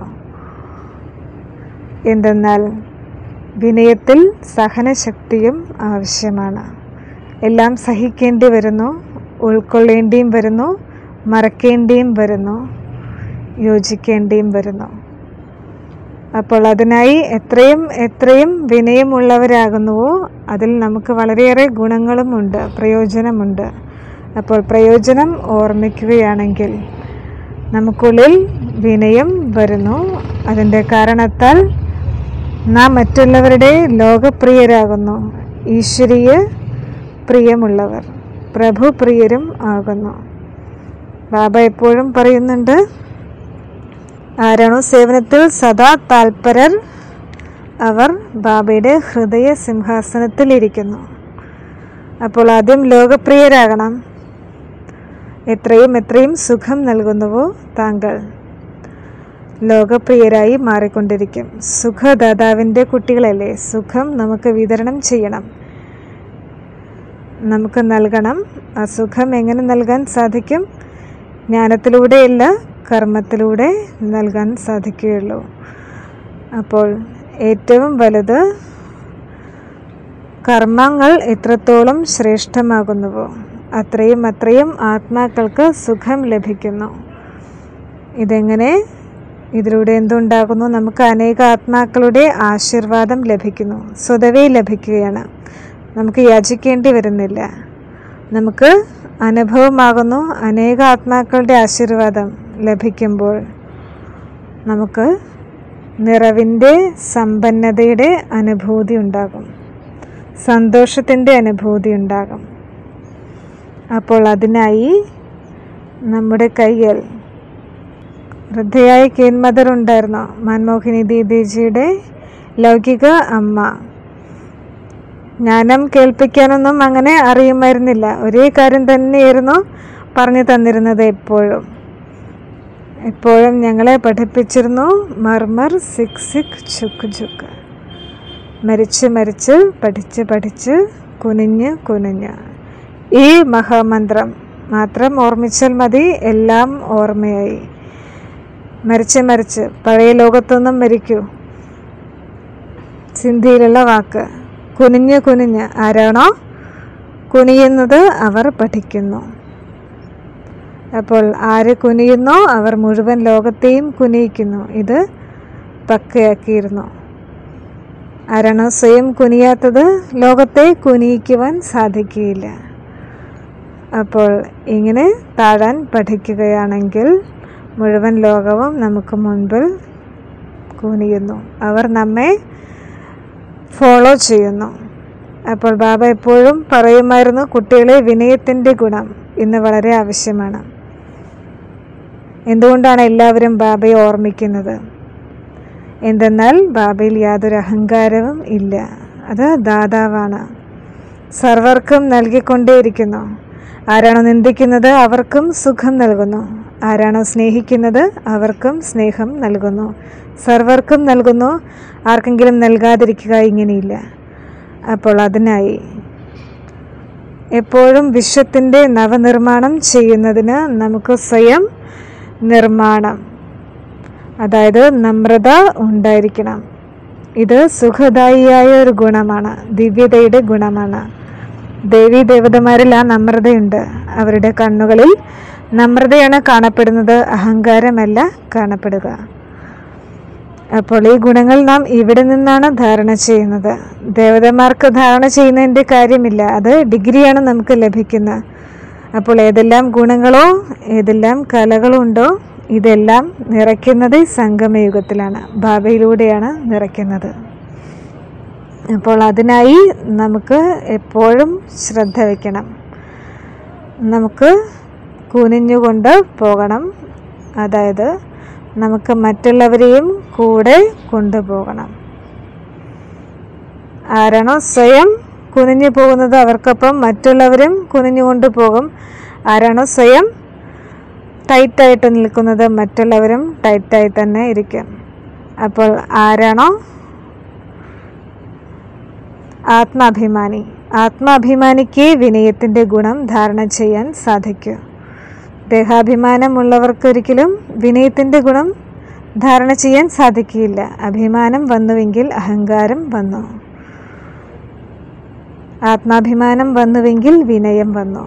എന്തെന്നാൽ വിനയത്തിൽ സഹനശക്തിയും ആവശ്യമാണ് എല്ലാം സഹിക്കേണ്ടി വരുന്നു ഉൾക്കൊള്ളേണ്ടിയും വരുന്നു മറക്കേണ്ടിയും വരുന്നു യോജിക്കേണ്ടിയും വരുന്നു അപ്പോൾ അതിനായി എത്രയും എത്രയും വിനയമുള്ളവരാകുന്നുവോ അതിൽ നമുക്ക് വളരെയേറെ ഗുണങ്ങളുമുണ്ട് പ്രയോജനമുണ്ട് അപ്പോൾ പ്രയോജനം ഓർമ്മിക്കുകയാണെങ്കിൽ നമുക്കുള്ളിൽ വിനയം വരുന്നു അതിൻ്റെ കാരണത്താൽ നാം മറ്റുള്ളവരുടെ ലോകപ്രിയരാകുന്നു ഈശ്വരീയ പ്രിയമുള്ളവർ പ്രഭുപ്രിയരും ആകുന്നു ബാബ എപ്പോഴും പറയുന്നുണ്ട് ആരാണോ സേവനത്തിൽ സദാ താൽപരർ അവർ ബാബയുടെ ഹൃദയ സിംഹാസനത്തിൽ ഇരിക്കുന്നു അപ്പോൾ ആദ്യം ലോകപ്രിയരാകണം എത്രയും എത്രയും സുഖം നൽകുന്നുവോ താങ്കൾ ലോകപ്രിയരായി മാറിക്കൊണ്ടിരിക്കും സുഖദാതാവിൻ്റെ കുട്ടികളല്ലേ സുഖം നമുക്ക് വിതരണം ചെയ്യണം നമുക്ക് നൽകണം ആ സുഖം എങ്ങനെ നൽകാൻ സാധിക്കും ജ്ഞാനത്തിലൂടെയല്ല കർമ്മത്തിലൂടെ നൽകാൻ സാധിക്കുകയുള്ളൂ അപ്പോൾ ഏറ്റവും വലുത് കർമ്മങ്ങൾ എത്രത്തോളം ശ്രേഷ്ഠമാകുന്നുവോ അത്രയും അത്രയും ആത്മാക്കൾക്ക് സുഖം ലഭിക്കുന്നു ഇതെങ്ങനെ ഇതിലൂടെ എന്തുണ്ടാകുന്നു നമുക്ക് അനേക ആത്മാക്കളുടെ ആശീർവാദം ലഭിക്കുന്നു സ്വതവേ ലഭിക്കുകയാണ് നമുക്ക് യാചിക്കേണ്ടി വരുന്നില്ല നമുക്ക് അനുഭവമാകുന്നു അനേക ആത്മാക്കളുടെ ആശീർവാദം ലഭിക്കുമ്പോൾ നമുക്ക് നിറവിൻ്റെ സമ്പന്നതയുടെ അനുഭൂതി ഉണ്ടാകും സന്തോഷത്തിൻ്റെ അനുഭൂതി ഉണ്ടാകും അപ്പോൾ അതിനായി നമ്മുടെ കയ്യിൽ വൃദ്ധയായ കേൻ മദർ ഉണ്ടായിരുന്നു മൻമോഹിനി ദീദിജിയുടെ ലൗകിക അമ്മ ജ്ഞാനം കേൾപ്പിക്കാനൊന്നും അങ്ങനെ അറിയുമായിരുന്നില്ല ഒരേ കാര്യം തന്നെയായിരുന്നു പറഞ്ഞു തന്നിരുന്നത് എപ്പോഴും എപ്പോഴും ഞങ്ങളെ പഠിപ്പിച്ചിരുന്നു മർമർ സിക് സിക് ചുക്ക് ചുക്ക് മരിച്ച് മരിച്ച് പഠിച്ച് പഠിച്ച് കുനിഞ്ഞ് കുനിഞ്ഞ് ഈ മഹാമന്ത്രം മാത്രം ഓർമ്മിച്ചാൽ മതി എല്ലാം ഓർമ്മയായി മരിച്ച് മരിച്ച് പഴയ ലോകത്തൊന്നും മരിക്കൂ സിന്ധിയിലുള്ള വാക്ക് കുനിഞ്ഞ് കുനിഞ്ഞ് ആരാണോ കുനിയുന്നത് അവർ പഠിക്കുന്നു അപ്പോൾ ആര് കുനിയുന്നോ അവർ മുഴുവൻ ലോകത്തെയും കുനിയിക്കുന്നു ഇത് പക്കയാക്കിയിരുന്നു ആരാണോ സ്വയം കുനിയാത്തത് ലോകത്തെ കുനിയിക്കുവാൻ സാധിക്കുകയില്ല അപ്പോൾ ഇങ്ങനെ താഴാൻ പഠിക്കുകയാണെങ്കിൽ മുഴുവൻ ലോകവും നമുക്ക് മുൻപിൽ കുനിയുന്നു അവർ നമ്മെ ഫോളോ ചെയ്യുന്നു അപ്പോൾ ബാബ എപ്പോഴും പറയുമായിരുന്നു കുട്ടികളെ വിനയത്തിൻ്റെ ഗുണം ഇന്ന് വളരെ ആവശ്യമാണ് എന്തുകൊണ്ടാണ് എല്ലാവരും ബാബയെ ഓർമ്മിക്കുന്നത് എന്തെന്നാൽ ബാബയിൽ യാതൊരു അഹങ്കാരവും ഇല്ല അത് ദാതാവാണ് സർവർക്കും നൽകിക്കൊണ്ടേയിരിക്കുന്നു ആരാണോ നിന്ദിക്കുന്നത് അവർക്കും സുഖം നൽകുന്നു ആരാണോ സ്നേഹിക്കുന്നത് അവർക്കും സ്നേഹം നൽകുന്നു സർവർക്കും നൽകുന്നു ആർക്കെങ്കിലും നൽകാതിരിക്കുക ഇങ്ങനെയില്ല അപ്പോൾ അതിനായി എപ്പോഴും വിശ്വത്തിൻ്റെ നവനിർമ്മാണം ചെയ്യുന്നതിന് നമുക്ക് സ്വയം നിർമ്മാണം അതായത് നമ്രത ഉണ്ടായിരിക്കണം ഇത് സുഖദായിയായ ഒരു ഗുണമാണ് ദിവ്യതയുടെ ഗുണമാണ് ദേവി ദേവതമാരിൽ ആ നമ്രതയുണ്ട് അവരുടെ കണ്ണുകളിൽ നമ്രതയാണ് കാണപ്പെടുന്നത് അഹങ്കാരമല്ല കാണപ്പെടുക അപ്പോൾ ഈ ഗുണങ്ങൾ നാം ഇവിടെ നിന്നാണ് ധാരണ ചെയ്യുന്നത് ദേവതമാർക്ക് ധാരണ ചെയ്യുന്നതിൻ്റെ കാര്യമില്ല അത് ഡിഗ്രിയാണ് നമുക്ക് ലഭിക്കുന്നത് അപ്പോൾ ഏതെല്ലാം ഗുണങ്ങളോ ഏതെല്ലാം കലകളോ ഉണ്ടോ ഇതെല്ലാം നിറയ്ക്കുന്നത് സംഗമയുഗത്തിലാണ് ഭാവയിലൂടെയാണ് നിറയ്ക്കുന്നത് അപ്പോൾ അതിനായി നമുക്ക് എപ്പോഴും ശ്രദ്ധ വയ്ക്കണം നമുക്ക് കുനിഞ്ഞുകൊണ്ട് പോകണം അതായത് നമുക്ക് മറ്റുള്ളവരെയും കൂടെ കൊണ്ടുപോകണം ആരാണോ സ്വയം കുനിഞ്ഞു പോകുന്നത് അവർക്കൊപ്പം മറ്റുള്ളവരും കുനിഞ്ഞുകൊണ്ട് പോകും ആരാണോ സ്വയം ടൈറ്റായിട്ട് നിൽക്കുന്നത് മറ്റുള്ളവരും ടൈറ്റായി തന്നെ ഇരിക്കും അപ്പോൾ ആരാണോ ആത്മാഭിമാനി ആത്മാഭിമാനിക്ക് വിനയത്തിൻ്റെ ഗുണം ധാരണ ചെയ്യാൻ സാധിക്കൂ ദേഹാഭിമാനമുള്ളവർക്കൊരിക്കലും വിനയത്തിൻ്റെ ഗുണം ധാരണ ചെയ്യാൻ സാധിക്കില്ല അഭിമാനം വന്നുവെങ്കിൽ അഹങ്കാരം വന്നു ആത്മാഭിമാനം വന്നുവെങ്കിൽ വിനയം വന്നു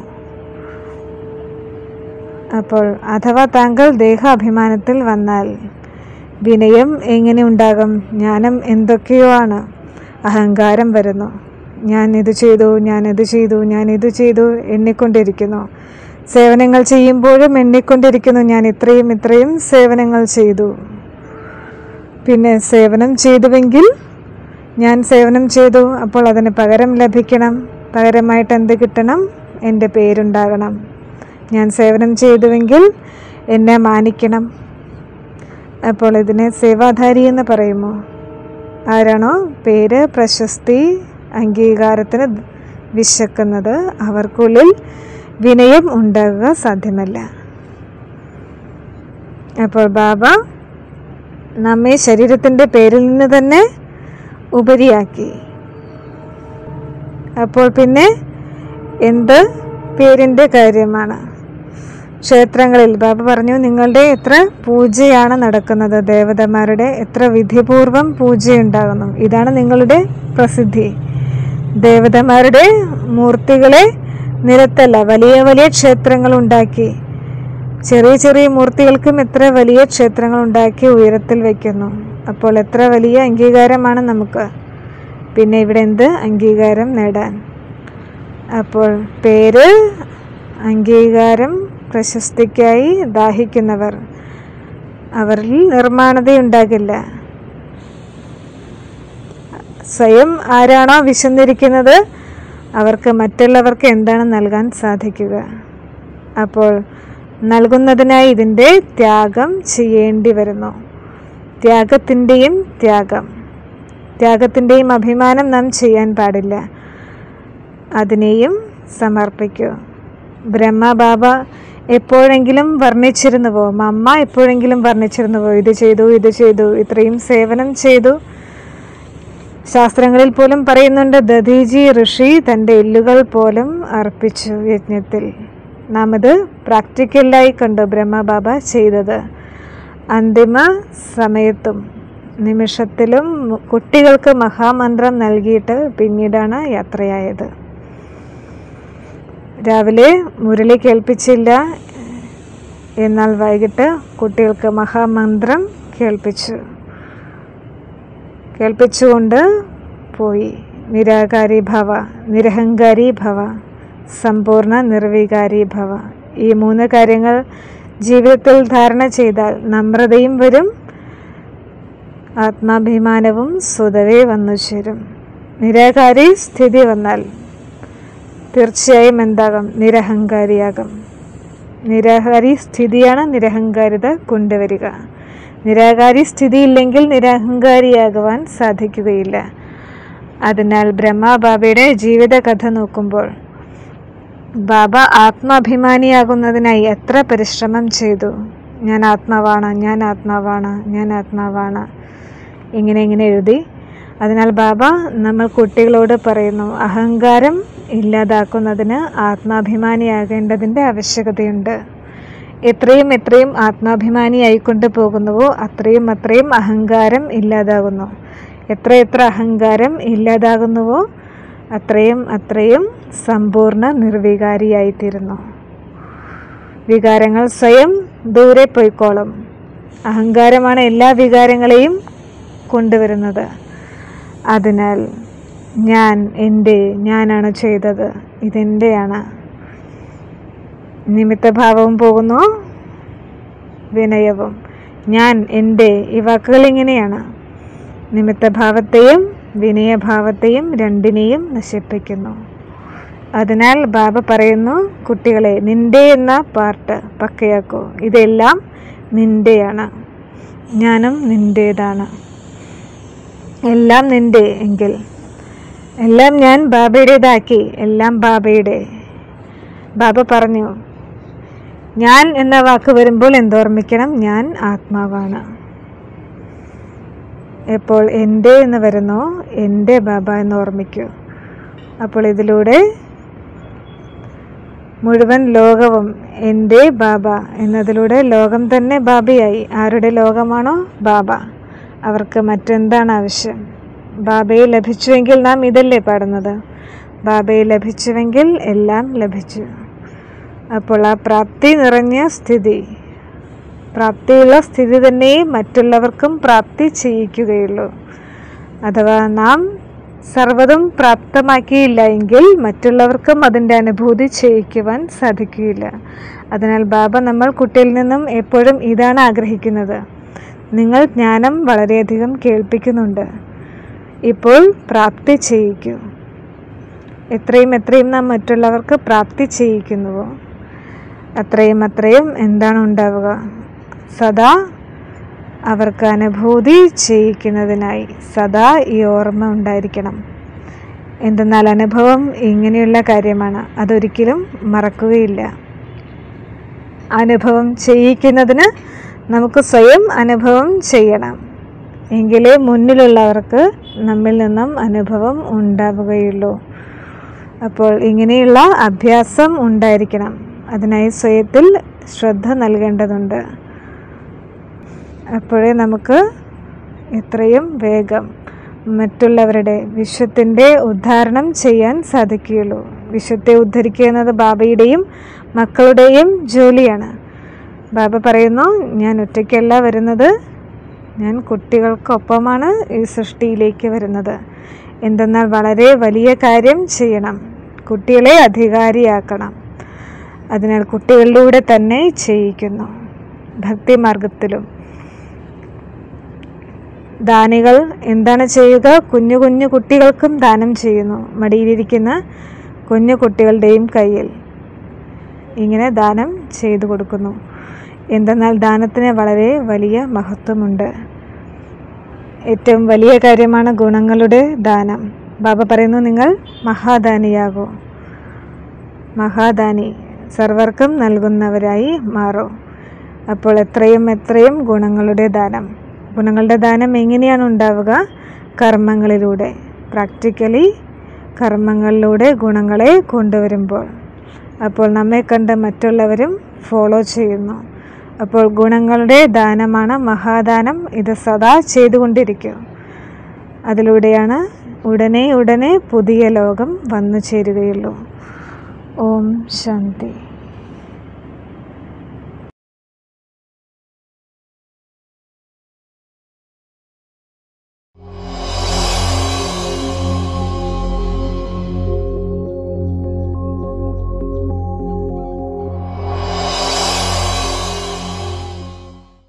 അപ്പോൾ അഥവാ താങ്കൾ ദേഹാഭിമാനത്തിൽ വന്നാൽ വിനയം എങ്ങനെ ഉണ്ടാകും ജ്ഞാനം എന്തൊക്കെയോ ആണ് അഹങ്കാരം വരുന്നു ഞാൻ ഇത് ചെയ്തു ഞാൻ ഇത് ചെയ്തു ഞാൻ ഇത് ചെയ്തു എണ്ണിക്കൊണ്ടിരിക്കുന്നു സേവനങ്ങൾ ചെയ്യുമ്പോഴും എണ്ണിക്കൊണ്ടിരിക്കുന്നു ഞാൻ ഇത്രയും ഇത്രയും സേവനങ്ങൾ ചെയ്തു പിന്നെ സേവനം ചെയ്തുവെങ്കിൽ ഞാൻ സേവനം ചെയ്തു അപ്പോൾ അതിന് പകരം ലഭിക്കണം പകരമായിട്ട് എന്ത് കിട്ടണം എൻ്റെ പേരുണ്ടാകണം ഞാൻ സേവനം ചെയ്തുവെങ്കിൽ എന്നെ മാനിക്കണം അപ്പോൾ ഇതിനെ സേവാധാരി എന്ന് പറയുമോ ആരാണോ പേര് പ്രശസ്തി അംഗീകാരത്തിന് വിശക്കുന്നത് അവർക്കുള്ളിൽ വിനയം ഉണ്ടാകുക സാധ്യമല്ല അപ്പോൾ ബാബ നമ്മെ ശരീരത്തിൻ്റെ പേരിൽ നിന്ന് തന്നെ ഉപരിയാക്കി അപ്പോൾ പിന്നെ എന്ത് പേരിൻ്റെ കാര്യമാണ് ക്ഷേത്രങ്ങളിൽ ബാബ പറഞ്ഞു നിങ്ങളുടെ എത്ര പൂജയാണ് നടക്കുന്നത് ദേവതമാരുടെ എത്ര വിധിപൂർവം പൂജയുണ്ടാകുന്നു ഇതാണ് നിങ്ങളുടെ പ്രസിദ്ധി ദേവതമാരുടെ മൂർത്തികളെ നിരത്തല്ല വലിയ വലിയ ക്ഷേത്രങ്ങൾ ഉണ്ടാക്കി ചെറിയ ചെറിയ മൂർത്തികൾക്കും എത്ര വലിയ ക്ഷേത്രങ്ങൾ ഉണ്ടാക്കി ഉയരത്തിൽ വയ്ക്കുന്നു അപ്പോൾ എത്ര വലിയ അംഗീകാരമാണ് നമുക്ക് പിന്നെ ഇവിടെ എന്ത് അംഗീകാരം നേടാൻ അപ്പോൾ പേര് അംഗീകാരം പ്രശസ്തിക്കായി ദാഹിക്കുന്നവർ അവരിൽ നിർമ്മാണതയുണ്ടാകില്ല സ്വയം ആരാണോ വിശന്നിരിക്കുന്നത് അവർക്ക് മറ്റുള്ളവർക്ക് എന്താണ് നൽകാൻ സാധിക്കുക അപ്പോൾ നൽകുന്നതിനായി ഇതിൻ്റെ ത്യാഗം ചെയ്യേണ്ടി വരുന്നു ത്യാഗത്തിൻ്റെയും ത്യാഗം ത്യാഗത്തിൻ്റെയും അഭിമാനം നാം ചെയ്യാൻ പാടില്ല അതിനെയും സമർപ്പിക്കൂ ബ്രഹ്മ ബാബ എപ്പോഴെങ്കിലും വർണ്ണിച്ചിരുന്നുവോ മമ്മ എപ്പോഴെങ്കിലും വർണ്ണിച്ചിരുന്നുവോ ഇത് ചെയ്തു ഇത് ചെയ്തു ഇത്രയും സേവനം ചെയ്തു ശാസ്ത്രങ്ങളിൽ പോലും പറയുന്നുണ്ട് ദധീജി ഋഷി തൻ്റെ എല്ലുകൾ പോലും അർപ്പിച്ചു യജ്ഞത്തിൽ നാം ഇത് പ്രാക്ടിക്കലായി കണ്ടു ബ്രഹ്മ ബാബ ചെയ്തത് അന്തിമ സമയത്തും നിമിഷത്തിലും കുട്ടികൾക്ക് മഹാമന്ത്രം നൽകിയിട്ട് പിന്നീടാണ് യാത്രയായത് രാവിലെ മുരളി കേൾപ്പിച്ചില്ല എന്നാൽ വൈകിട്ട് കുട്ടികൾക്ക് മഹാമന്ത്രം കേൾപ്പിച്ചു കേൾപ്പിച്ചുകൊണ്ട് പോയി നിരാകാരി ഭവ നിരഹങ്കാരി ഭവ സമ്പൂർണ്ണ നിർവികാരി ഭവ ഈ മൂന്ന് കാര്യങ്ങൾ ജീവിതത്തിൽ ധാരണ ചെയ്താൽ നമ്രതയും വരും ആത്മാഭിമാനവും സ്വതവേ വന്നു ചേരും നിരാകാരി സ്ഥിതി വന്നാൽ തീർച്ചയായും എന്താകും നിരഹങ്കാരിയാകും നിരാകാരി സ്ഥിതിയാണ് നിരഹങ്കാരിത കൊണ്ടുവരിക നിരാകാരി സ്ഥിതിയില്ലെങ്കിൽ നിരഹങ്കാരിയാകുവാൻ സാധിക്കുകയില്ല അതിനാൽ ബ്രഹ്മബാബയുടെ ജീവിത കഥ നോക്കുമ്പോൾ ബാബ ആത്മാഭിമാനിയാകുന്നതിനായി എത്ര പരിശ്രമം ചെയ്തു ഞാൻ ആത്മാവാണ് ഞാൻ ആത്മാവാണ് ഞാൻ ആത്മാവാണ് ഇങ്ങനെ ഇങ്ങനെ എഴുതി അതിനാൽ ബാബ നമ്മൾ കുട്ടികളോട് പറയുന്നു അഹങ്കാരം ഇല്ലാതാക്കുന്നതിന് ആത്മാഭിമാനിയാകേണ്ടതിൻ്റെ ആവശ്യകതയുണ്ട് എത്രയും എത്രയും ആത്മാഭിമാനിയായിക്കൊണ്ട് പോകുന്നുവോ അത്രയും അത്രയും അഹങ്കാരം ഇല്ലാതാകുന്നു എത്ര എത്ര അഹങ്കാരം ഇല്ലാതാകുന്നുവോ അത്രയും അത്രയും സമ്പൂർണ്ണ നിർവികാരിയായിത്തീരുന്നു വികാരങ്ങൾ സ്വയം ദൂരെ പോയിക്കോളും അഹങ്കാരമാണ് എല്ലാ വികാരങ്ങളെയും കൊണ്ടുവരുന്നത് അതിനാൽ ഞാൻ എൻ്റെ ഞാനാണ് ചെയ്തത് ഇതെൻ്റെയാണ് നിമിത്തഭാവവും പോകുന്നു വിനയവും ഞാൻ എൻ്റെ ഈ വാക്കുകൾ ഇങ്ങനെയാണ് നിമിത്തഭാവത്തെയും വിനയഭാവത്തെയും രണ്ടിനെയും നശിപ്പിക്കുന്നു അതിനാൽ ബാബ പറയുന്നു കുട്ടികളെ നിന്റെ എന്ന പാർട്ട് പക്കയാക്കൂ ഇതെല്ലാം നിന്റെയാണ് ഞാനും നിന്റേതാണ് എല്ലാം നിന്റെ എങ്കിൽ എല്ലാം ഞാൻ ബാബയുടേതാക്കി എല്ലാം ബാബയുടെ ബാബ പറഞ്ഞു ഞാൻ എന്ന വാക്ക് വരുമ്പോൾ എന്തോർമ്മിക്കണം ഞാൻ ആത്മാവാണ് എപ്പോൾ എൻ്റെ എന്ന് വരുന്നോ എൻ്റെ ബാബ എന്ന് ഓർമ്മിക്കൂ അപ്പോൾ ഇതിലൂടെ മുഴുവൻ ലോകവും എൻ്റെ ബാബ എന്നതിലൂടെ ലോകം തന്നെ ബാബയായി ആരുടെ ലോകമാണോ ബാബ അവർക്ക് മറ്റെന്താണ് ആവശ്യം ബാബയെ ലഭിച്ചുവെങ്കിൽ നാം ഇതല്ലേ പാടുന്നത് ബാബയെ ലഭിച്ചുവെങ്കിൽ എല്ലാം ലഭിച്ചു അപ്പോൾ ആ പ്രാപ്തി നിറഞ്ഞ സ്ഥിതി പ്രാപ്തിയുള്ള സ്ഥിതി തന്നെ മറ്റുള്ളവർക്കും പ്രാപ്തി ചെയ്യിക്കുകയുള്ളൂ അഥവാ നാം സർവ്വതും പ്രാപ്തമാക്കിയില്ല എങ്കിൽ മറ്റുള്ളവർക്കും അതിൻ്റെ അനുഭൂതി ചെയ്യിക്കുവാൻ സാധിക്കുകയില്ല അതിനാൽ ബാബ നമ്മൾ കുട്ടിയിൽ നിന്നും എപ്പോഴും ഇതാണ് ആഗ്രഹിക്കുന്നത് നിങ്ങൾ ജ്ഞാനം വളരെയധികം കേൾപ്പിക്കുന്നുണ്ട് ഇപ്പോൾ പ്രാപ്തി ചെയ്യിക്കൂ എത്രയും എത്രയും നാം മറ്റുള്ളവർക്ക് പ്രാപ്തി ചെയ്യിക്കുന്നുവോ അത്രയും അത്രയും എന്താണ് ഉണ്ടാവുക സദാ അവർക്ക് അനുഭൂതി ചെയ്യിക്കുന്നതിനായി സദാ ഈ ഓർമ്മ ഉണ്ടായിരിക്കണം എന്തെന്നാൽ അനുഭവം ഇങ്ങനെയുള്ള കാര്യമാണ് അതൊരിക്കലും മറക്കുകയില്ല അനുഭവം ചെയ്യിക്കുന്നതിന് നമുക്ക് സ്വയം അനുഭവം ചെയ്യണം എങ്കിലേ മുന്നിലുള്ളവർക്ക് നമ്മിൽ നിന്നും അനുഭവം ഉണ്ടാവുകയുള്ളൂ അപ്പോൾ ഇങ്ങനെയുള്ള അഭ്യാസം ഉണ്ടായിരിക്കണം അതിനായി സ്വയത്തിൽ ശ്രദ്ധ നൽകേണ്ടതുണ്ട് അപ്പോഴേ നമുക്ക് എത്രയും വേഗം മറ്റുള്ളവരുടെ വിശ്വത്തിൻ്റെ ഉദ്ധാരണം ചെയ്യാൻ സാധിക്കുകയുള്ളൂ വിശ്വത്തെ ഉദ്ധരിക്കുക എന്നത് ബാബയുടെയും മക്കളുടെയും ജോലിയാണ് ബാബ പറയുന്നു ഞാൻ ഒറ്റയ്ക്കല്ല വരുന്നത് ഞാൻ കുട്ടികൾക്കൊപ്പമാണ് ഈ സൃഷ്ടിയിലേക്ക് വരുന്നത് എന്തെന്നാൽ വളരെ വലിയ കാര്യം ചെയ്യണം കുട്ടികളെ അധികാരിയാക്കണം അതിനാൽ കുട്ടികളിലൂടെ തന്നെ ചെയ്യിക്കുന്നു ഭക്തിമാർഗത്തിലും ദാനികൾ എന്താണ് ചെയ്യുക കുഞ്ഞു കുഞ്ഞു കുട്ടികൾക്കും ദാനം ചെയ്യുന്നു മടിയിലിരിക്കുന്ന കുഞ്ഞു കുട്ടികളുടെയും കയ്യിൽ ഇങ്ങനെ ദാനം ചെയ്തു കൊടുക്കുന്നു എന്തെന്നാൽ ദാനത്തിന് വളരെ വലിയ മഹത്വമുണ്ട് ഏറ്റവും വലിയ കാര്യമാണ് ഗുണങ്ങളുടെ ദാനം ബാബ പറയുന്നു നിങ്ങൾ മഹാദാനിയാകൂ മഹാദാനി സർവർക്കും നൽകുന്നവരായി മാറൂ അപ്പോൾ എത്രയും എത്രയും ഗുണങ്ങളുടെ ദാനം ഗുണങ്ങളുടെ ദാനം എങ്ങനെയാണ് ഉണ്ടാവുക കർമ്മങ്ങളിലൂടെ പ്രാക്ടിക്കലി കർമ്മങ്ങളിലൂടെ ഗുണങ്ങളെ കൊണ്ടുവരുമ്പോൾ അപ്പോൾ നമ്മെ കണ്ട് മറ്റുള്ളവരും ഫോളോ ചെയ്യുന്നു അപ്പോൾ ഗുണങ്ങളുടെ ദാനമാണ് മഹാദാനം ഇത് സദാ ചെയ്തുകൊണ്ടിരിക്കും അതിലൂടെയാണ് ഉടനെ ഉടനെ പുതിയ ലോകം വന്നു ചേരുകയുള്ളൂ ഓം ശാന്തി